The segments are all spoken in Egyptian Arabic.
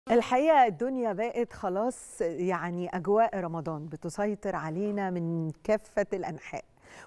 الحقيقة الدنيا بقت خلاص يعني أجواء رمضان بتسيطر علينا من كافة الأنحاء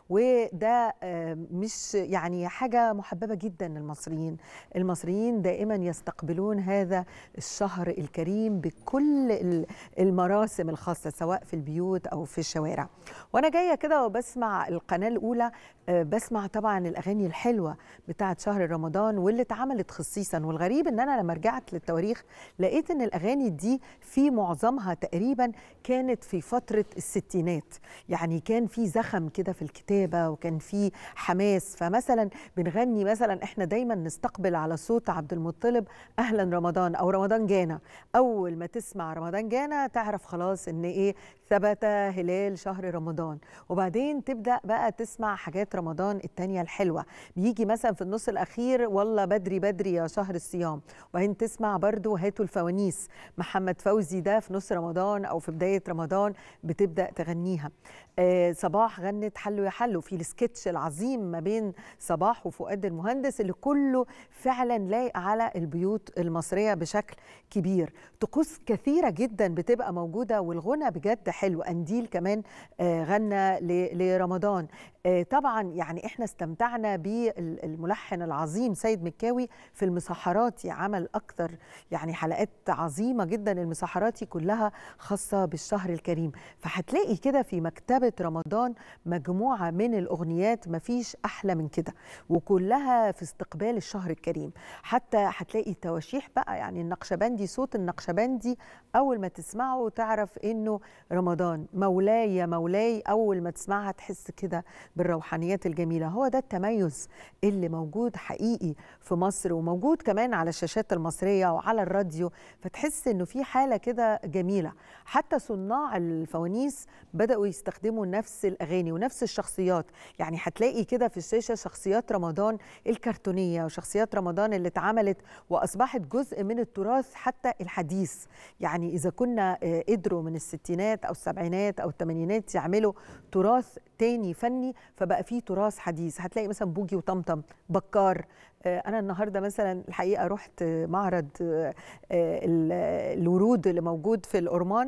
وده آه، مش يعني حاجة محببة جدا للمصريين المصريين دائما يستقبلون هذا الشهر الكريم بكل ال- المراسم الخاصة سواء في البيوت أو في الشوارع وأنا جاية كده وبسمع القناة الأولى آه، بسمع طبعا الأغاني الحلوة بتاعت شهر رمضان واللي اتعملت خصيصا والغريب ان انا لما رجعت للتواريخ لقيت ان الاغاني دي في معظمها تقريبا كانت في فتره الستينات يعني كان في زخم كده في الكتابه وكان في حماس فمثلا بنغني مثلا احنا دايما نستقبل على صوت عبد المطلب اهلا رمضان او رمضان جانا اول ما تسمع رمضان جانا تعرف خلاص ان ايه ثبت هلال شهر رمضان وبعدين تبدا بقى تسمع حاجات رمضان التانية الحلوه بيجي مثلا في النص الاخير والله بدري بدري يا شهر الصيام وبعدين تسمع برضو هاتوا الفوانيس محمد فوزي ده في نص رمضان او في بدايه رمضان بتبدا تغنيها آه صباح غنت حلو يا حلو في السكتش العظيم ما بين صباح وفؤاد المهندس اللي كله فعلا لايق على البيوت المصريه بشكل كبير طقوس كثيره جدا بتبقى موجوده والغنى بجد حلو انديل كمان آه غنى ل- لرمضان آه طبعا يعني احنا استمتعنا بالملحن العظيم سيد مكاوي في المسحراتي عمل اكثر يعني حلقات عظيمه جدا المسحراتي كلها خاصه بالشهر الكريم فهتلاقي كده في مكتبه رمضان مجموعه من الاغنيات مفيش احلى من كده وكلها في استقبال الشهر الكريم حتى هتلاقي تواشيح بقى يعني النقشبندي صوت النقشبندي اول ما تسمعه تعرف انه رمضان مولاي يا مولاي اول ما تسمعها تحس كده بالروحانيات الجميله هو ده التميز اللي موجود حقيقي في مصر وموجود كمان على الشاشات المصريه وعلى الراديو فتحس انه في حاله كده جميله حتى صناع الفوانيس بداوا يستخدموا نفس الاغاني ونفس الشخصيات يعني هتلاقي كده في الشاشه شخصيات رمضان الكرتونيه وشخصيات رمضان اللي اتعملت واصبحت جزء من التراث حتى الحديث يعني اذا كنا آه، قدروا من الستينات او السبعينات او الثمانينات يعملوا تراث تاني فني فبقى فيه تراث حديث هتلاقي مثلا بوجي وطمطم بكار آه، انا النهارده مثلا الحقيقه رحت آه، معرض آه، آه، ال- الورود اللي موجود في الأورمان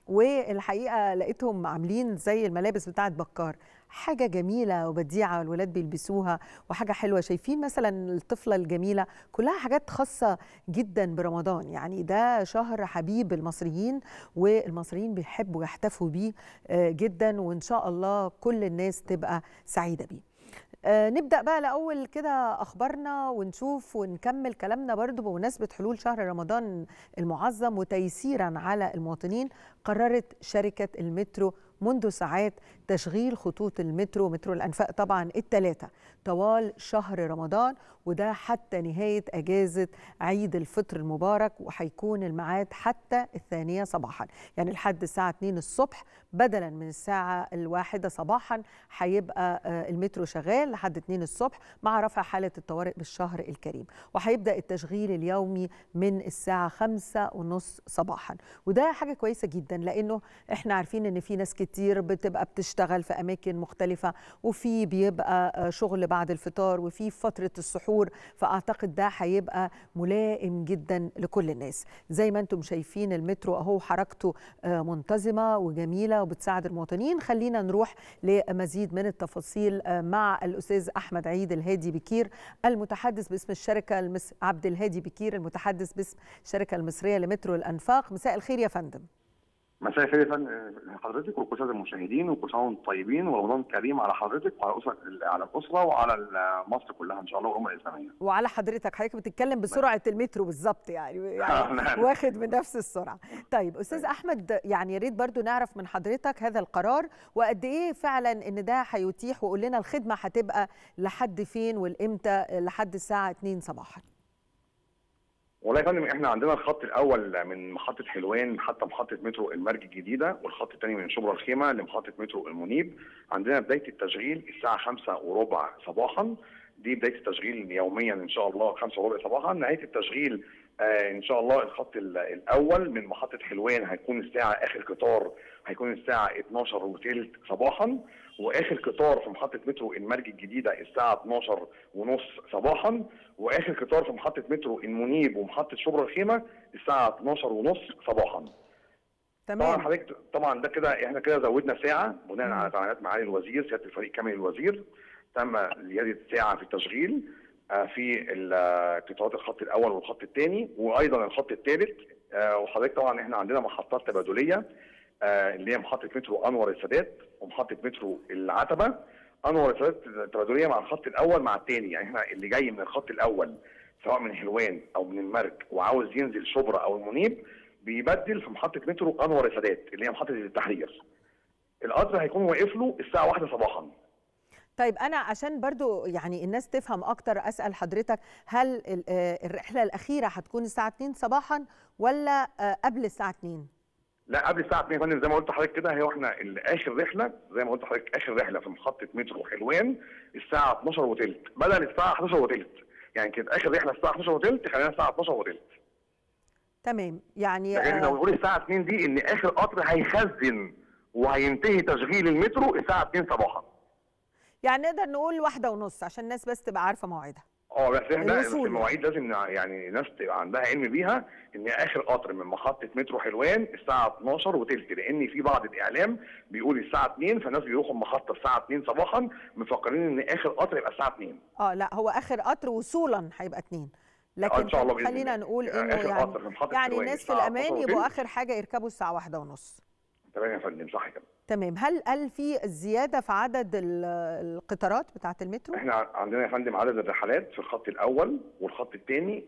والحقيقه لقيتهم عاملين زي الملابس بتاعت بكار حاجه جميله وبديعه والولاد بيلبسوها وحاجه حلوه شايفين مثلا الطفله الجميله كلها حاجات خاصه جدا برمضان يعني ده شهر حبيب المصريين والمصريين بيحبوا يحتفوا بيه آه، جدا وان شاء الله كل الناس تبقى سعيده بيه آه، نبدأ بقى الأول كده أخبارنا ونشوف ونكمل كلامنا برضو بمناسبة حلول شهر رمضان المعظم وتيسيرا على المواطنين قررت شركة المترو منذ ساعات تشغيل خطوط المترو مترو الأنفاق طبعا الثلاثة طوال شهر رمضان وده حتى نهاية أجازة عيد الفطر المبارك وهيكون الميعاد حتى الثانية صباحا يعني لحد الساعة 2 الصبح بدلا من الساعة الواحدة صباحا هيبقى آه، المترو شغال لحد 2 الصبح مع رفع حالة الطوارئ بالشهر الكريم وهيبدأ التشغيل اليومي من الساعة 5 ونص صباحا وده حاجة كويسة جدا لأنه احنا عارفين ان في ناس كتير بتبقى بتشتغل في أماكن مختلفة وفي بيبقى آه، شغل بعد الفطار وفي فترة السحور فأعتقد ده هيبقى ملائم جدا لكل الناس زي ما انتم شايفين المترو اهو حركته آه، منتظمة وجميلة وبتساعد المواطنين خلينا نروح لمزيد من التفاصيل آه، مع الأستاذ أحمد عيد الهادي بكير المتحدث باسم الشركة المس... عبد الهادي بكير المتحدث باسم الشركة المصرية لمترو الأنفاق مساء الخير يا فندم مساء الخير يا فندم لحضرتك وكل ساده المشاهدين وكل سنه وانتم طيبين ورمضان كريم على حضرتك وعلى اسره على الاسره وعلى مصر كلها ان شاء الله والامه الاسلاميه. وعلى حضرتك حضرتك بتتكلم بسرعه المترو بالظبط يعني, يعني واخد من نفس السرعه طيب استاذ احمد يعني يا ريت برضو نعرف من حضرتك هذا القرار وقد ايه فعلا ان ده هيتيح وقول لنا الخدمه هتبقى لحد فين والامتى لحد الساعه 2 صباحا والله يا فندم احنا عندنا الخط الاول من محطه حلوان حتى محطه مترو المرج الجديده والخط الثاني من شبرا الخيمه لمحطه مترو المنيب عندنا بدايه التشغيل الساعه 5 وربع صباحا دي بدايه التشغيل يوميا ان شاء الله 5 وربع صباحا نهايه التشغيل آه ان شاء الله الخط ال- الاول من محطه حلوان هيكون الساعه اخر قطار هيكون الساعه 12 وثلث صباحا واخر قطار في محطه مترو المرج الجديده الساعه 12 ونص صباحا واخر قطار في محطه مترو المنيب ومحطه شبرا الخيمه الساعه 12 ونص صباحا طبعا تمام حضرتك طبعا ده كده احنا كده زودنا ساعه بناء مم. على تعليمات معالي الوزير سياده الفريق كامل الوزير تم زياده ساعه في التشغيل آه، في ال- آه، قطارات الخط الاول والخط الثاني وايضا الخط الثالث آه، وحضرتك طبعا احنا عندنا محطات تبادليه آه، اللي هي محطه مترو انور السادات ومحطه مترو العتبه انور السادات تبادليه مع الخط الاول مع الثاني يعني احنا اللي جاي من الخط الاول سواء من حلوان او من المرج وعاوز ينزل شبرا او المنيب بيبدل في محطه مترو انور السادات اللي هي محطه التحرير القطر هيكون واقف له الساعه 1 صباحا طيب انا عشان برضو يعني الناس تفهم اكتر اسال حضرتك هل ال- آه، الرحله الاخيره هتكون الساعه 2 صباحا ولا آه، قبل الساعه 2 لا قبل الساعه 2 يا فندم زي ما قلت لحضرتك كده هو احنا ال- اخر رحله زي ما قلت لحضرتك اخر رحله في محطه مترو حلوان الساعه 12 وثلث بدل الساعه 11 وثلث يعني كانت اخر رحله الساعه 11 وثلث خلينا الساعه 12 وثلث تمام يعني لكن احنا آه، بنقول الساعه 2 دي ان اخر قطر هيخزن وهينتهي تشغيل المترو الساعه 2 صباحا يعني نقدر نقول واحدة ونص عشان الناس بس تبقى عارفة موعدها اه بس احنا بس الوصول. المواعيد لازم نع- يعني الناس تبقى عندها علم بيها ان اخر قطر من محطه مترو حلوان الساعه 12 وثلث لان في بعض الاعلام بيقول الساعه 2 فالناس بيروحوا المحطه الساعه 2 صباحا مفكرين ان اخر قطر يبقى الساعه 2 اه لا هو اخر قطر وصولا هيبقى اتنين لكن إن شاء الله بإذن خلينا الله. نقول يعني انه آخر يعني قطر في محطة يعني حلوان الناس في الساعة الامان 12 يبقوا وثلث. اخر حاجة يركبوا الساعة واحدة ونص تمام يا فندم صح كده تمام هل هل في زيادة في عدد ال- القطارات بتاعة المترو؟ احنا عندنا يا فندم عدد الرحلات في الخط الاول والخط الثاني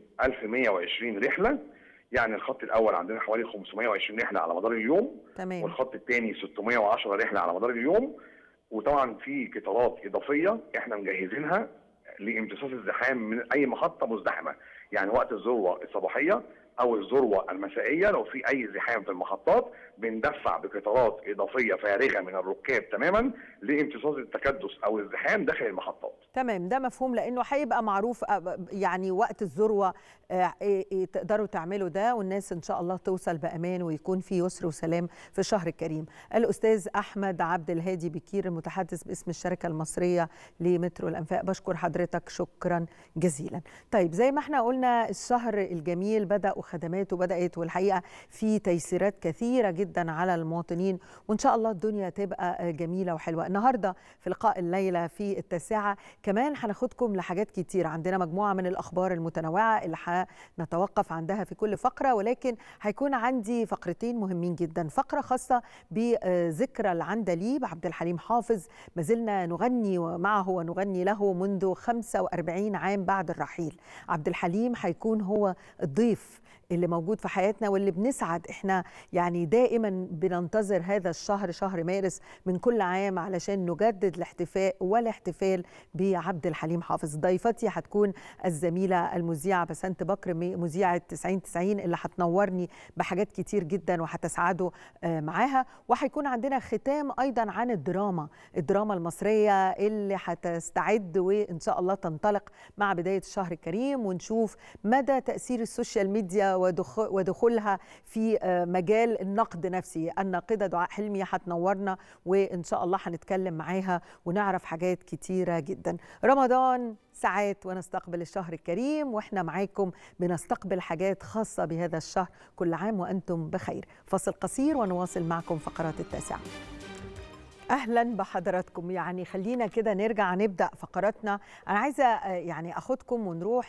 1120 رحله يعني الخط الاول عندنا حوالي 520 رحله على مدار اليوم تمام والخط الثاني 610 رحله على مدار اليوم وطبعا في قطارات اضافيه احنا مجهزينها لامتصاص الزحام من اي محطه مزدحمه يعني وقت الذروه الصباحيه او الذروه المسائيه لو في اي زحام في المحطات بندفع بقطارات اضافيه فارغه من الركاب تماما لامتصاص التكدس او الزحام داخل المحطات تمام ده مفهوم لانه هيبقى معروف آه، يعني وقت الذروه آه، إيه- إيه تقدروا تعملوا ده والناس ان شاء الله توصل بامان ويكون في يسر وسلام في الشهر الكريم. الاستاذ احمد عبد الهادي بكير المتحدث باسم الشركه المصريه لمترو الانفاق بشكر حضرتك شكرا جزيلا. طيب زي ما احنا قلنا الشهر الجميل بدا وخدماته بدات والحقيقه في تيسيرات كثيره جدا على المواطنين وان شاء الله الدنيا تبقى جميله وحلوه. النهارده في لقاء الليله في التاسعه كمان هناخدكم لحاجات كتير عندنا مجموعه من الاخبار المتنوعه اللي هنتوقف عندها في كل فقره ولكن هيكون عندي فقرتين مهمين جدا فقره خاصه بذكرى العندليب عبد الحليم حافظ ما زلنا نغني معه ونغني له منذ 45 عام بعد الرحيل عبد الحليم هيكون هو الضيف اللي موجود في حياتنا واللي بنسعد احنا يعني دائما بننتظر هذا الشهر شهر مارس من كل عام علشان نجدد الاحتفاء والاحتفال بعبد الحليم حافظ ضيفتي هتكون الزميله المذيعه بسنت بكر م- مذيعه 90 90 اللي هتنورني بحاجات كتير جدا وهتسعدوا آه، معاها وهيكون عندنا ختام ايضا عن الدراما الدراما المصريه اللي هتستعد وان شاء الله تنطلق مع بدايه الشهر الكريم ونشوف مدى تاثير السوشيال ميديا ودخ- ودخولها في آه، مجال النقد نفسي الناقده دعاء حلمي هتنورنا وان شاء الله هنتكلم معاها ونعرف حاجات كتيره جدا رمضان ساعات ونستقبل الشهر الكريم واحنا معاكم بنستقبل حاجات خاصه بهذا الشهر كل عام وانتم بخير فاصل قصير ونواصل معكم فقرات التاسعه اهلا بحضراتكم يعني خلينا كده نرجع نبدا فقراتنا انا عايزه آه، يعني اخدكم ونروح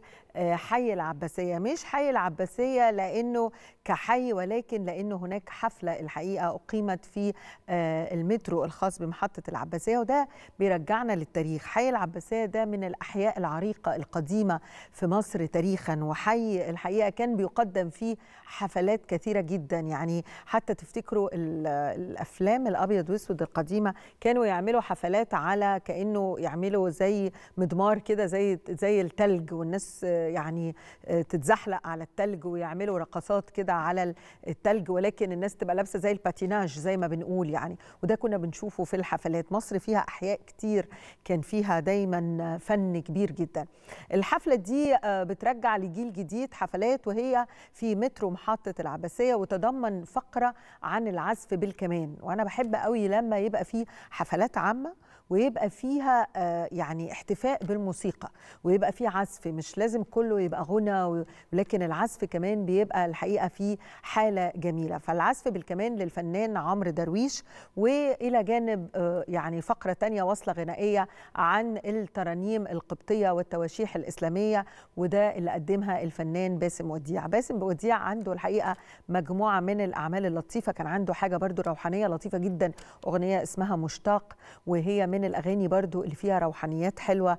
لحي العباسيه مش حي العباسيه لانه كحي ولكن لانه هناك حفله الحقيقه اقيمت في آه، المترو الخاص بمحطه العباسيه وده بيرجعنا للتاريخ حي العباسيه ده من الاحياء العريقه القديمه في مصر تاريخا وحي الحقيقه كان بيقدم فيه حفلات كثيره جدا يعني حتى تفتكروا ال- الافلام الابيض واسود القديمه كانوا يعملوا حفلات على كانه يعملوا زي مدمار كده زي زي التلج والناس آه، يعني آه، تتزحلق على التلج ويعملوا رقصات كده على التلج ولكن الناس تبقى لابسه زي الباتيناج زي ما بنقول يعني وده كنا بنشوفه في الحفلات مصر فيها احياء كتير كان فيها دايما فن كبير جدا الحفله دي آه، بترجع لجيل جديد حفلات وهي في مترو محطه العباسيه وتضمن فقره عن العزف بالكمان وانا بحب قوي لما يبقى في حفلات عامه ويبقى فيها آه، يعني احتفاء بالموسيقى ويبقى فيه عزف مش لازم كله يبقى غنى و- ولكن العزف كمان بيبقى الحقيقه فيه حاله جميله فالعزف بالكمان للفنان عمرو درويش والى جانب آه، يعني فقره تانية وصله غنائيه عن الترانيم القبطيه والتواشيح الاسلاميه وده اللي قدمها الفنان باسم وديع باسم وديع عنده الحقيقه مجموعه من الاعمال اللطيفه كان عنده حاجه برضو روحانيه لطيفه جدا اغنيه اسمها مشتاق وهي من الاغاني برضو اللي فيها روحانيات حلوه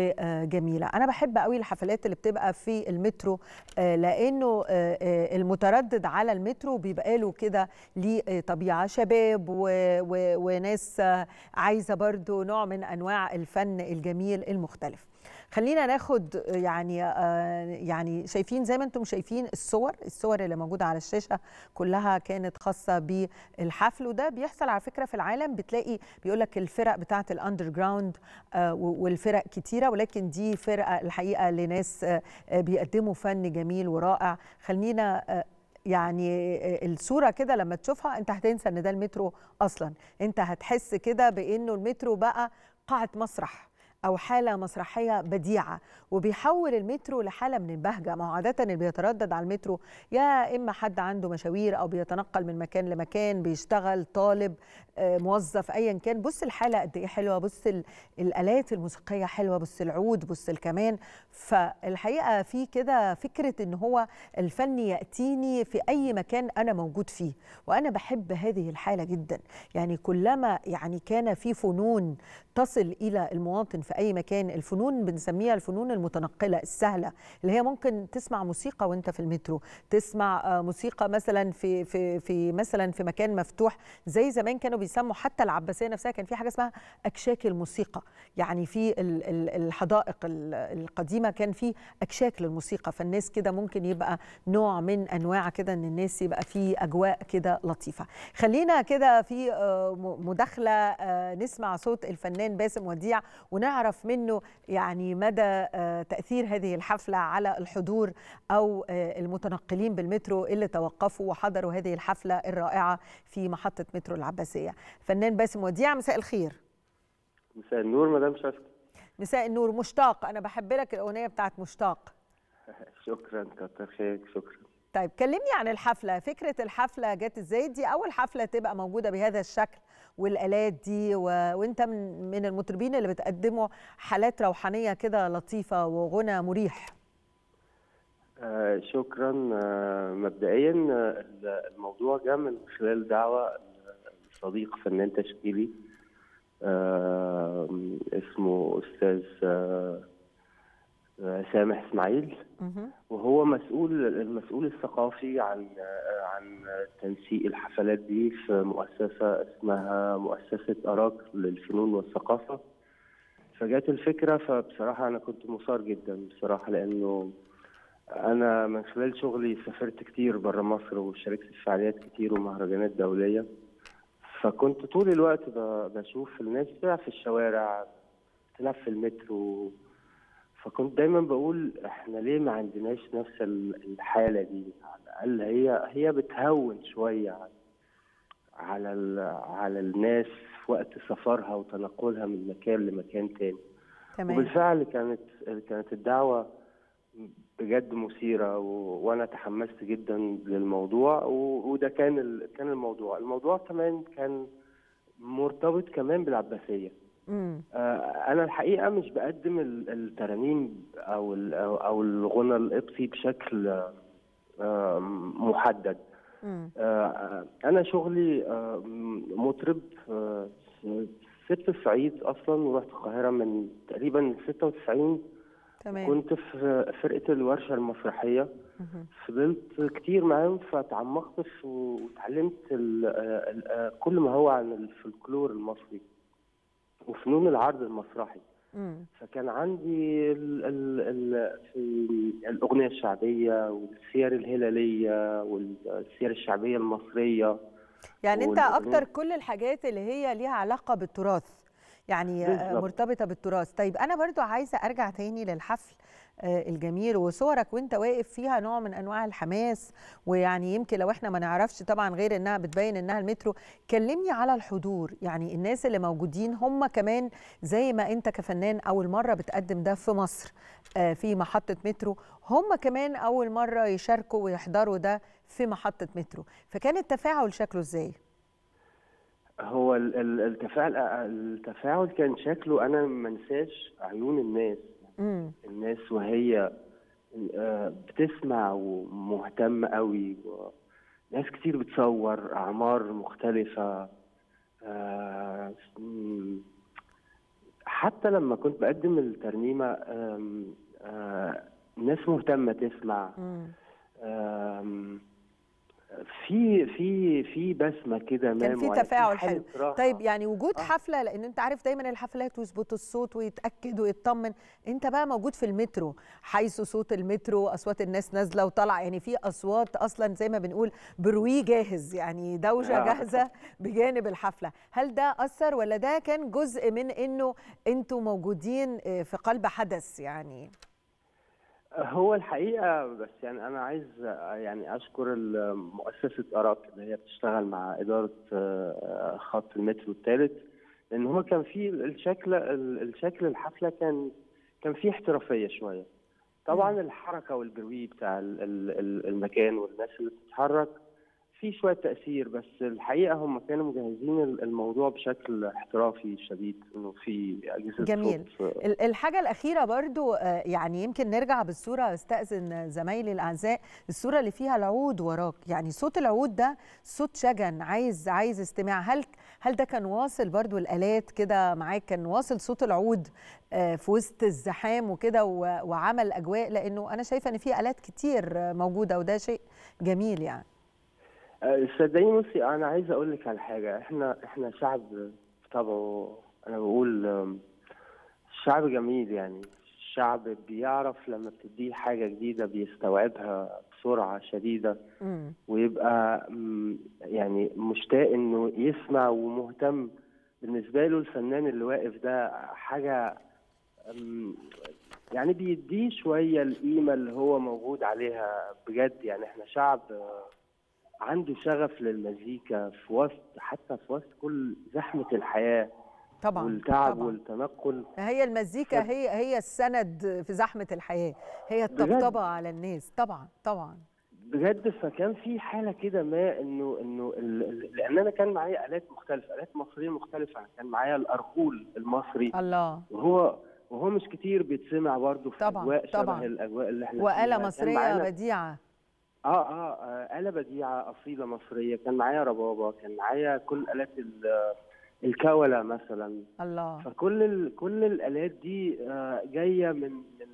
وجميله انا بحب قوي الحفلات اللي بتبقى في المترو آه، لانه آه، آه، المتردد على المترو بيبقى له كده ليه آه، طبيعه شباب و... و... وناس آه، عايزه برضو نوع من انواع الفن الجميل المختلف خلينا ناخد يعني آه، يعني شايفين زي ما انتم شايفين الصور الصور اللي موجوده على الشاشه كلها كانت خاصه بالحفل وده بيحصل على فكره في العالم بتلاقي بيقول لك الفرق بتاعه الاندر جراوند والفرق كتيره ولكن دي فرقه الحقيقه لناس آه، آه، بيقدموا فن جميل ورائع خلينا آه، يعني آه، الصوره كده لما تشوفها انت هتنسى ان ده المترو اصلا انت هتحس كده بانه المترو بقى قاعه مسرح او حاله مسرحيه بديعه وبيحول المترو لحاله من البهجه ما هو عاده اللي بيتردد على المترو يا اما حد عنده مشاوير او بيتنقل من مكان لمكان بيشتغل طالب آه، موظف ايا كان بص الحاله قد ايه حلوه بص ال- الالات الموسيقيه حلوه بص العود بص الكمان فالحقيقه في كده فكره ان هو الفن ياتيني في اي مكان انا موجود فيه وانا بحب هذه الحاله جدا يعني كلما يعني كان في فنون تصل الى المواطن في اي مكان الفنون بنسميها الفنون المتنقله السهله اللي هي ممكن تسمع موسيقى وانت في المترو تسمع آه، موسيقى مثلا في في في مثلا في مكان مفتوح زي زمان كانوا بيسموا حتى العباسيه نفسها كان في حاجه اسمها اكشاك الموسيقى يعني في ال- ال- الحدائق ال- القديمه كان في اكشاك للموسيقى فالناس كده ممكن يبقى نوع من انواع كده ان الناس يبقى في اجواء كده لطيفه خلينا كده في آه، م- مداخله آه، نسمع صوت الفنان باسم وديع ونعرف منه يعني مدى آه، تاثير هذه الحفله على الحضور او آه، المتنقلين بالمترو اللي توقفوا وحضروا هذه الحفله الرائعه في محطه مترو العباسيه فنان باسم وديع مساء الخير مساء النور مدام شفت مساء النور مشتاق انا بحب لك الاغنيه بتاعت مشتاق شكرا كتر خيرك شكرا طيب كلمني عن الحفله فكره الحفله جت ازاي دي اول حفله تبقى موجوده بهذا الشكل والالات دي و... وانت من من المطربين اللي بتقدموا حالات روحانيه كده لطيفه وغنى مريح آه شكرا آه مبدئيا آه الموضوع جاء من خلال دعوة صديق فنان تشكيلي آه اسمه أستاذ آه آه، سامح إسماعيل مهم. وهو مسؤول المسؤول الثقافي عن آه، عن تنسيق الحفلات دي في مؤسسة اسمها مؤسسة أراك للفنون والثقافة فجات الفكرة فبصراحة أنا كنت مثار جدا بصراحة لأنه أنا من خلال شغلي سافرت كتير برا مصر وشاركت في فعاليات كتير ومهرجانات دولية فكنت طول الوقت ب- بشوف الناس بتلعب في الشوارع بتلعب في المترو فكنت دايما بقول احنا ليه ما عندناش نفس ال- الحالة دي على الأقل هي هي بتهون شوية على- على ال- على الناس في وقت سفرها وتنقلها من مكان لمكان تاني تمام وبالفعل كانت كانت الدعوة بجد مثيرة و... وأنا تحمست جدا للموضوع و... وده كان ال... كان الموضوع الموضوع كمان كان مرتبط كمان بالعباسية امم آه، أنا الحقيقة مش بقدم ال- الترانيم أو ال- أو أو الغنى القبطي بشكل آه، محدد امم آه، أنا شغلي آه، مطرب آه، سبت الصعيد أصلا ورحت القاهرة من تقريبا 96 تمام كنت في فرقة الورشة المسرحية مهم. فضلت كتير معاهم فتعمقت في وتعلمت ال- آه، ال- آه، كل ما هو عن الفلكلور المصري وفنون العرض المسرحي امم فكان عندي ال ال ال في الأغنية الشعبية والسير الهلالية والسير الشعبية المصرية يعني انت والأغنية- اكتر كل الحاجات اللي هي ليها علاقه بالتراث يعني آه، بالظبط. مرتبطه بالتراث طيب انا برضو عايزه ارجع تاني للحفل الجميل وصورك وانت واقف فيها نوع من انواع الحماس ويعني يمكن لو احنا ما نعرفش طبعا غير انها بتبين انها المترو كلمني على الحضور يعني الناس اللي موجودين هم كمان زي ما انت كفنان اول مره بتقدم ده في مصر في محطه مترو هم كمان اول مره يشاركوا ويحضروا ده في محطه مترو فكان التفاعل شكله ازاي هو التفاعل التفاعل كان شكله انا ما انساش عيون الناس مم. الناس وهي بتسمع ومهتمه قوي ناس كتير بتصور اعمار مختلفه حتى لما كنت بقدم الترنيمه ناس مهتمه تسمع في في في بسمه كده كان في تفاعل حلو طيب يعني وجود آه. حفله لان انت عارف دايما الحفلات ويظبط الصوت ويتاكد ويطمن انت بقى موجود في المترو حيث صوت المترو اصوات الناس نازله وطالعه يعني في اصوات اصلا زي ما بنقول بروي جاهز يعني دوشه آه. جاهزه بجانب الحفله هل ده اثر ولا ده كان جزء من انه انتوا موجودين في قلب حدث يعني هو الحقيقه بس يعني انا عايز يعني اشكر مؤسسه اراك اللي هي بتشتغل مع اداره خط المترو الثالث لان هو كان في الشكل الشكل الحفله كان كان فيه احترافيه شويه طبعا الحركه والجروي بتاع المكان والناس اللي بتتحرك في شويه تاثير بس الحقيقه هم كانوا مجهزين الموضوع بشكل احترافي شديد انه في اجهزه جميل صوت الحاجه الاخيره برضو يعني يمكن نرجع بالصوره استاذن زمايلي الاعزاء الصوره اللي فيها العود وراك يعني صوت العود ده صوت شجن عايز عايز استماع هل هل ده كان واصل برضو الالات كده معاك كان واصل صوت العود في وسط الزحام وكده وعمل اجواء لانه انا شايفه ان في الات كتير موجوده وده شيء جميل يعني صدقيني بصي انا عايز اقول لك على حاجه احنا احنا شعب بطبعه انا بقول شعب جميل يعني شعب بيعرف لما بتديه حاجه جديده بيستوعبها بسرعه شديده م. ويبقى يعني مشتاق انه يسمع ومهتم بالنسبه له الفنان اللي واقف ده حاجه يعني بيديه شويه القيمه اللي هو موجود عليها بجد يعني احنا شعب عنده شغف للمزيكا في وسط حتى في وسط كل زحمه الحياه طبعا والتعب طبعا. والتنقل هي المزيكا ف... هي هي السند في زحمه الحياه هي الطبطبه على الناس طبعا طبعا بجد فكان في حاله كده ما انه انه لان انا كان معايا الات مختلفه الات مصريه مختلفه كان معايا الارغول المصري الله وهو وهو مش كتير بيتسمع برضه في طبعا اجواء طبعا شبه الاجواء اللي احنا وآلة مصريه بديعه آه, اه اه آلة بديعة أصيلة مصرية كان معايا ربابة كان معايا كل آلات الكولة مثلا الله فكل ال... كل الآلات دي آه جاية من من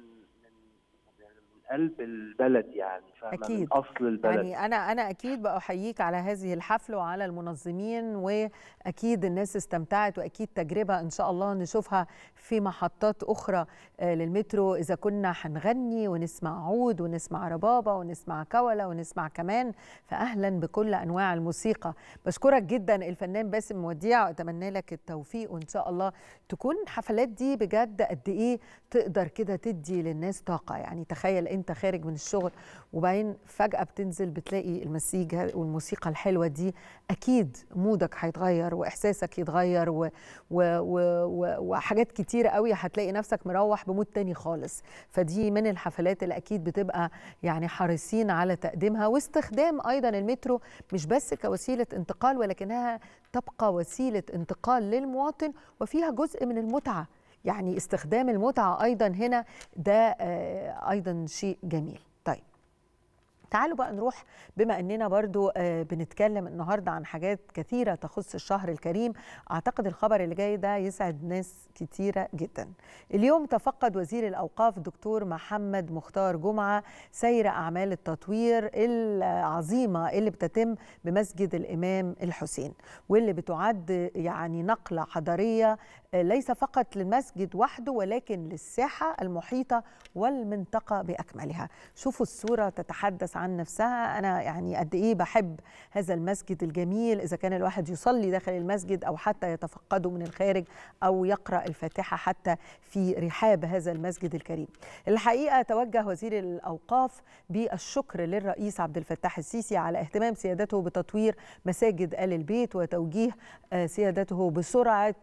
من قلب البلد يعني أكيد. من أصل البلد يعني أنا أنا أكيد بأحييك على هذه الحفلة وعلى المنظمين وأكيد الناس استمتعت وأكيد تجربة إن شاء الله نشوفها في محطات أخرى للمترو إذا كنا هنغني ونسمع عود ونسمع ربابة ونسمع كولة ونسمع كمان فأهلا بكل أنواع الموسيقى بشكرك جدا الفنان باسم موديع وأتمنى لك التوفيق وإن شاء الله تكون الحفلات دي بجد قد إيه تقدر كده تدي للناس طاقة يعني تخيل أنت خارج من الشغل وبعدين فجأة بتنزل بتلاقي المزيكا والموسيقى الحلوة دي أكيد مودك هيتغير وإحساسك يتغير و و و و وحاجات كتيرة قوي هتلاقي نفسك مروح بمود تاني خالص فدي من الحفلات اللي أكيد بتبقى يعني حريصين على تقديمها واستخدام أيضا المترو مش بس كوسيلة انتقال ولكنها تبقى وسيلة انتقال للمواطن وفيها جزء من المتعة يعني استخدام المتعة أيضا هنا ده أيضا شيء جميل طيب تعالوا بقى نروح بما اننا برضو بنتكلم النهارده عن حاجات كثيره تخص الشهر الكريم اعتقد الخبر اللي جاي ده يسعد ناس كتيره جدا اليوم تفقد وزير الاوقاف دكتور محمد مختار جمعه سير اعمال التطوير العظيمه اللي بتتم بمسجد الامام الحسين واللي بتعد يعني نقله حضاريه ليس فقط للمسجد وحده ولكن للساحه المحيطه والمنطقه باكملها شوفوا الصوره تتحدث عن عن نفسها انا يعني قد ايه بحب هذا المسجد الجميل اذا كان الواحد يصلي داخل المسجد او حتى يتفقده من الخارج او يقرا الفاتحه حتى في رحاب هذا المسجد الكريم. الحقيقه توجه وزير الاوقاف بالشكر للرئيس عبد الفتاح السيسي على اهتمام سيادته بتطوير مساجد ال البيت وتوجيه سيادته بسرعه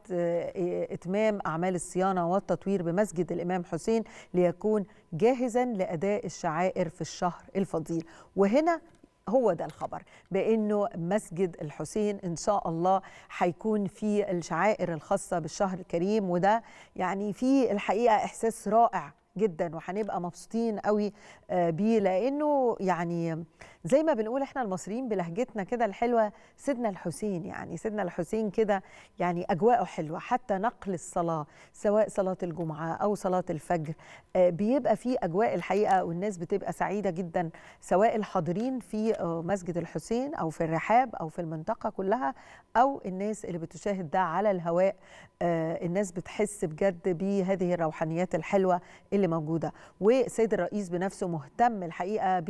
اتمام اعمال الصيانه والتطوير بمسجد الامام حسين ليكون جاهزا لاداء الشعائر في الشهر الفضيل وهنا هو ده الخبر بانه مسجد الحسين ان شاء الله هيكون في الشعائر الخاصه بالشهر الكريم وده يعني في الحقيقه احساس رائع جدا وهنبقى مبسوطين قوي بيه لانه يعني زي ما بنقول احنا المصريين بلهجتنا كده الحلوه سيدنا الحسين يعني سيدنا الحسين كده يعني اجواءه حلوه حتى نقل الصلاه سواء صلاه الجمعه او صلاه الفجر بيبقى في اجواء الحقيقه والناس بتبقى سعيده جدا سواء الحاضرين في مسجد الحسين او في الرحاب او في المنطقه كلها او الناس اللي بتشاهد ده على الهواء الناس بتحس بجد بهذه الروحانيات الحلوه اللي موجوده والسيد الرئيس بنفسه مهتم الحقيقه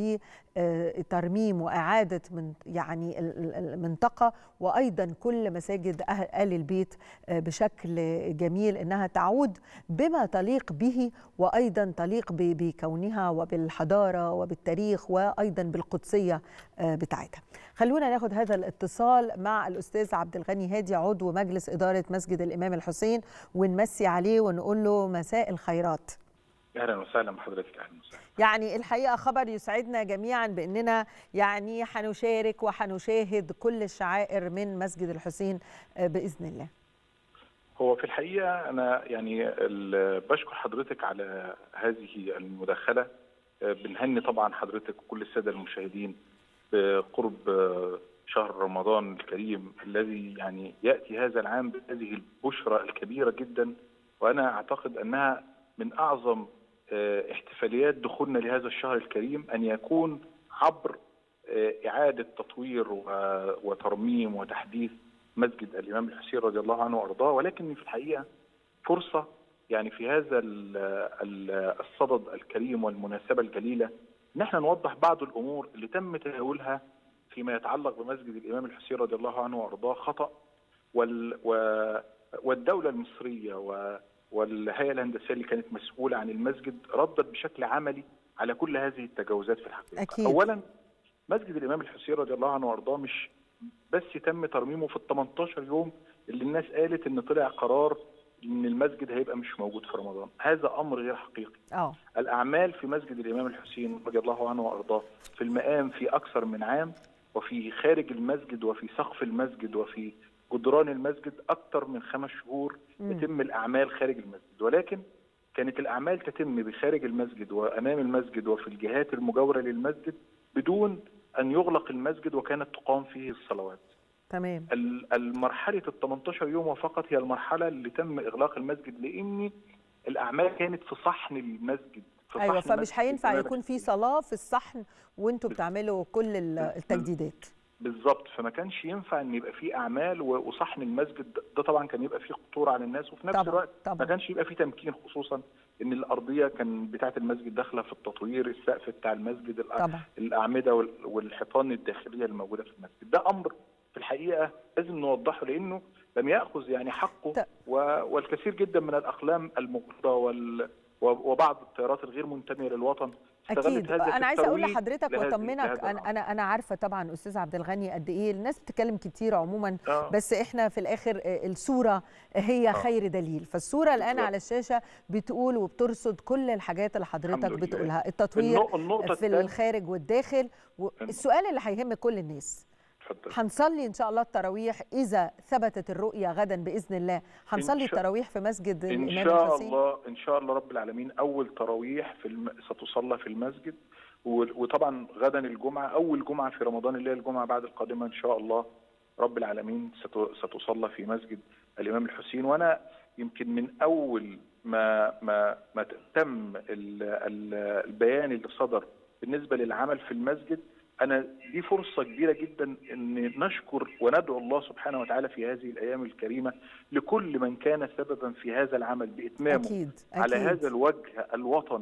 بترميم واعاده من يعني المنطقه وايضا كل مساجد ال البيت بشكل جميل انها تعود بما تليق به وايضا تليق بكونها وبالحضاره وبالتاريخ وايضا بالقدسيه بتاعتها. خلونا ناخد هذا الاتصال مع الاستاذ عبد الغني هادي عضو مجلس اداره مسجد الامام الحسين ونمسي عليه ونقول له مساء الخيرات. اهلا وسهلا بحضرتك اهلا وسهلا يعني الحقيقه خبر يسعدنا جميعا باننا يعني هنشارك وهنشاهد كل الشعائر من مسجد الحسين باذن الله هو في الحقيقه انا يعني بشكر حضرتك على هذه المداخله بنهني طبعا حضرتك وكل الساده المشاهدين بقرب شهر رمضان الكريم الذي يعني ياتي هذا العام بهذه البشرى الكبيره جدا وانا اعتقد انها من اعظم احتفاليات دخولنا لهذا الشهر الكريم ان يكون عبر اعاده تطوير وترميم وتحديث مسجد الامام الحسين رضي الله عنه وارضاه ولكن في الحقيقه فرصه يعني في هذا الصدد الكريم والمناسبه الجليله ان احنا نوضح بعض الامور اللي تم تداولها فيما يتعلق بمسجد الامام الحسين رضي الله عنه وارضاه خطا وال والدوله المصريه و والهيئه الهندسيه اللي كانت مسؤوله عن المسجد ردت بشكل عملي على كل هذه التجاوزات في الحقيقه. أكيد. اولا مسجد الامام الحسين رضي الله عنه وارضاه مش بس تم ترميمه في ال 18 يوم اللي الناس قالت ان طلع قرار ان المسجد هيبقى مش موجود في رمضان، هذا امر غير حقيقي. اه الاعمال في مسجد الامام الحسين رضي الله عنه وارضاه في المقام في اكثر من عام وفي خارج المسجد وفي سقف المسجد وفي جدران المسجد اكثر من خمس شهور يتم الاعمال خارج المسجد ولكن كانت الاعمال تتم بخارج المسجد وامام المسجد وفي الجهات المجاوره للمسجد بدون ان يغلق المسجد وكانت تقام فيه الصلوات. تمام المرحله ال 18 يوم فقط هي المرحله اللي تم اغلاق المسجد لان الاعمال كانت في صحن المسجد في ايوه صحن فمش مسجد هينفع الإمام يكون في الحسين. صلاه في الصحن وانتوا بتعملوا كل ال- التجديدات بالظبط فما كانش ينفع ان يبقى في اعمال و- وصحن المسجد ده طبعا كان يبقى فيه خطوره على الناس وفي نفس طبعاً، الوقت طبعاً. ما كانش يبقى فيه تمكين خصوصا ان الارضيه كان بتاعه المسجد داخله في التطوير السقف بتاع المسجد الأ- طبعا الاعمده وال- والحيطان الداخليه الموجوده في المسجد ده امر في الحقيقه لازم نوضحه لانه لم ياخذ يعني حقه ت- و- والكثير جدا من الاقلام المغرضه وال و- وبعض التيارات الغير منتميه للوطن استغلت اكيد هذا في انا عايزه اقول الترويج لحضرتك لهذه- واطمنك لهذا انا الأمر. انا انا عارفه طبعا استاذ عبد الغني قد ايه الناس بتتكلم كتير عموما آه. بس احنا في الاخر آه، الصوره هي خير دليل فالصوره الان بالظبط. على الشاشه بتقول وبترصد كل الحاجات اللي حضرتك الحمد لله. بتقولها التطوير النق- النقطة في الثانية- الخارج والداخل والسؤال اللي هيهم كل الناس اتفضل هنصلي ان شاء الله التراويح اذا ثبتت الرؤيه غدا باذن الله هنصلي شاء- التراويح في مسجد ان الامام شاء الحسين الله ان شاء الله رب العالمين اول تراويح في الم... ستصلى في المسجد و- وطبعا غدا الجمعه اول جمعه في رمضان اللي هي الجمعه بعد القادمه ان شاء الله رب العالمين ست... ستصلى في مسجد الامام الحسين وانا يمكن من اول ما ما ما تم ال... ال... البيان اللي صدر بالنسبه للعمل في المسجد انا دي فرصه كبيره جدا ان نشكر وندعو الله سبحانه وتعالى في هذه الايام الكريمه لكل من كان سببا في هذا العمل باتمامه اكيد على اكيد هذا الوجه الوطني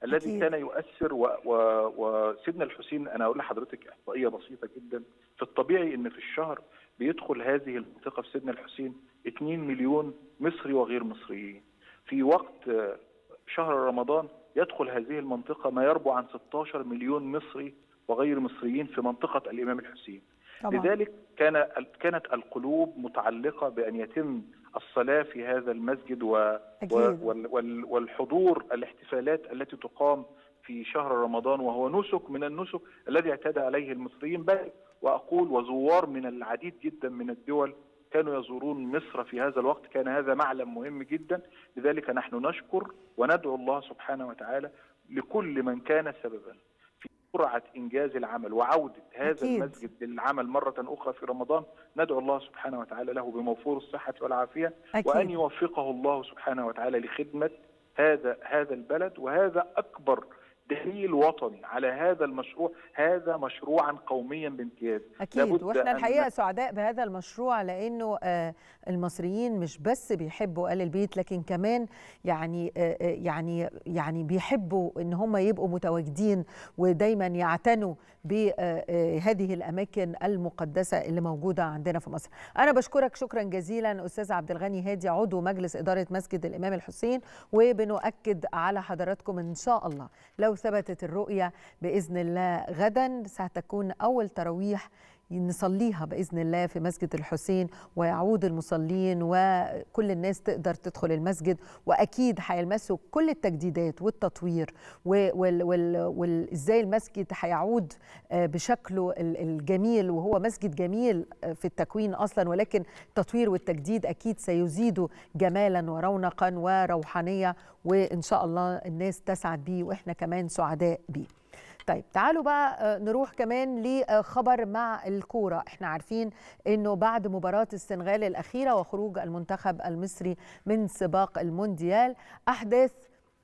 الذي أكيد. كان يؤثر و- و- وسيدنا الحسين انا اقول لحضرتك احصائيه بسيطه جدا في الطبيعي ان في الشهر بيدخل هذه المنطقه في سيدنا الحسين 2 مليون مصري وغير مصريين في وقت آه، شهر رمضان يدخل هذه المنطقه ما يربو عن 16 مليون مصري وغير مصريين في منطقه الامام الحسين طبعا لذلك كان كانت القلوب متعلقه بان يتم الصلاه في هذا المسجد و أكيد. وال- وال- والحضور الاحتفالات التي تقام في شهر رمضان وهو نسك من النسك الذي اعتاد عليه المصريين بل واقول وزوار من العديد جدا من الدول كانوا يزورون مصر في هذا الوقت كان هذا معلم مهم جدا لذلك نحن نشكر وندعو الله سبحانه وتعالى لكل من كان سببا في سرعه انجاز العمل وعوده هذا أكيد. المسجد للعمل مره اخرى في رمضان ندعو الله سبحانه وتعالى له بموفور الصحه والعافيه وان اكيد يوفقه الله سبحانه وتعالى لخدمه هذا هذا البلد وهذا اكبر دليل وطني على هذا المشروع هذا مشروعا قوميا بامتياز اكيد لابد واحنا أن- الحقيقه سعداء بهذا المشروع لانه آه، المصريين مش بس بيحبوا ال البيت لكن كمان يعني آه، آه، يعني يعني بيحبوا ان هم يبقوا متواجدين ودايما يعتنوا بهذه الاماكن المقدسه اللي موجوده عندنا في مصر. انا بشكرك شكرا جزيلا استاذ عبد الغني هادي عضو مجلس اداره مسجد الامام الحسين وبنؤكد على حضراتكم ان شاء الله لو ثبتت الرؤيه باذن الله غدا ستكون اول تراويح نصليها باذن الله في مسجد الحسين ويعود المصلين وكل الناس تقدر تدخل المسجد واكيد هيلمسوا كل التجديدات والتطوير وازاي المسجد هيعود آه، بشكله ال- الجميل وهو مسجد جميل آه، في التكوين اصلا ولكن التطوير والتجديد اكيد سيزيد جمالا ورونقا وروحانيه وان شاء الله الناس تسعد بيه واحنا كمان سعداء بيه طيب تعالوا بقى آه، نروح كمان لخبر مع الكوره احنا عارفين انه بعد مباراه السنغال الاخيره وخروج المنتخب المصري من سباق المونديال احداث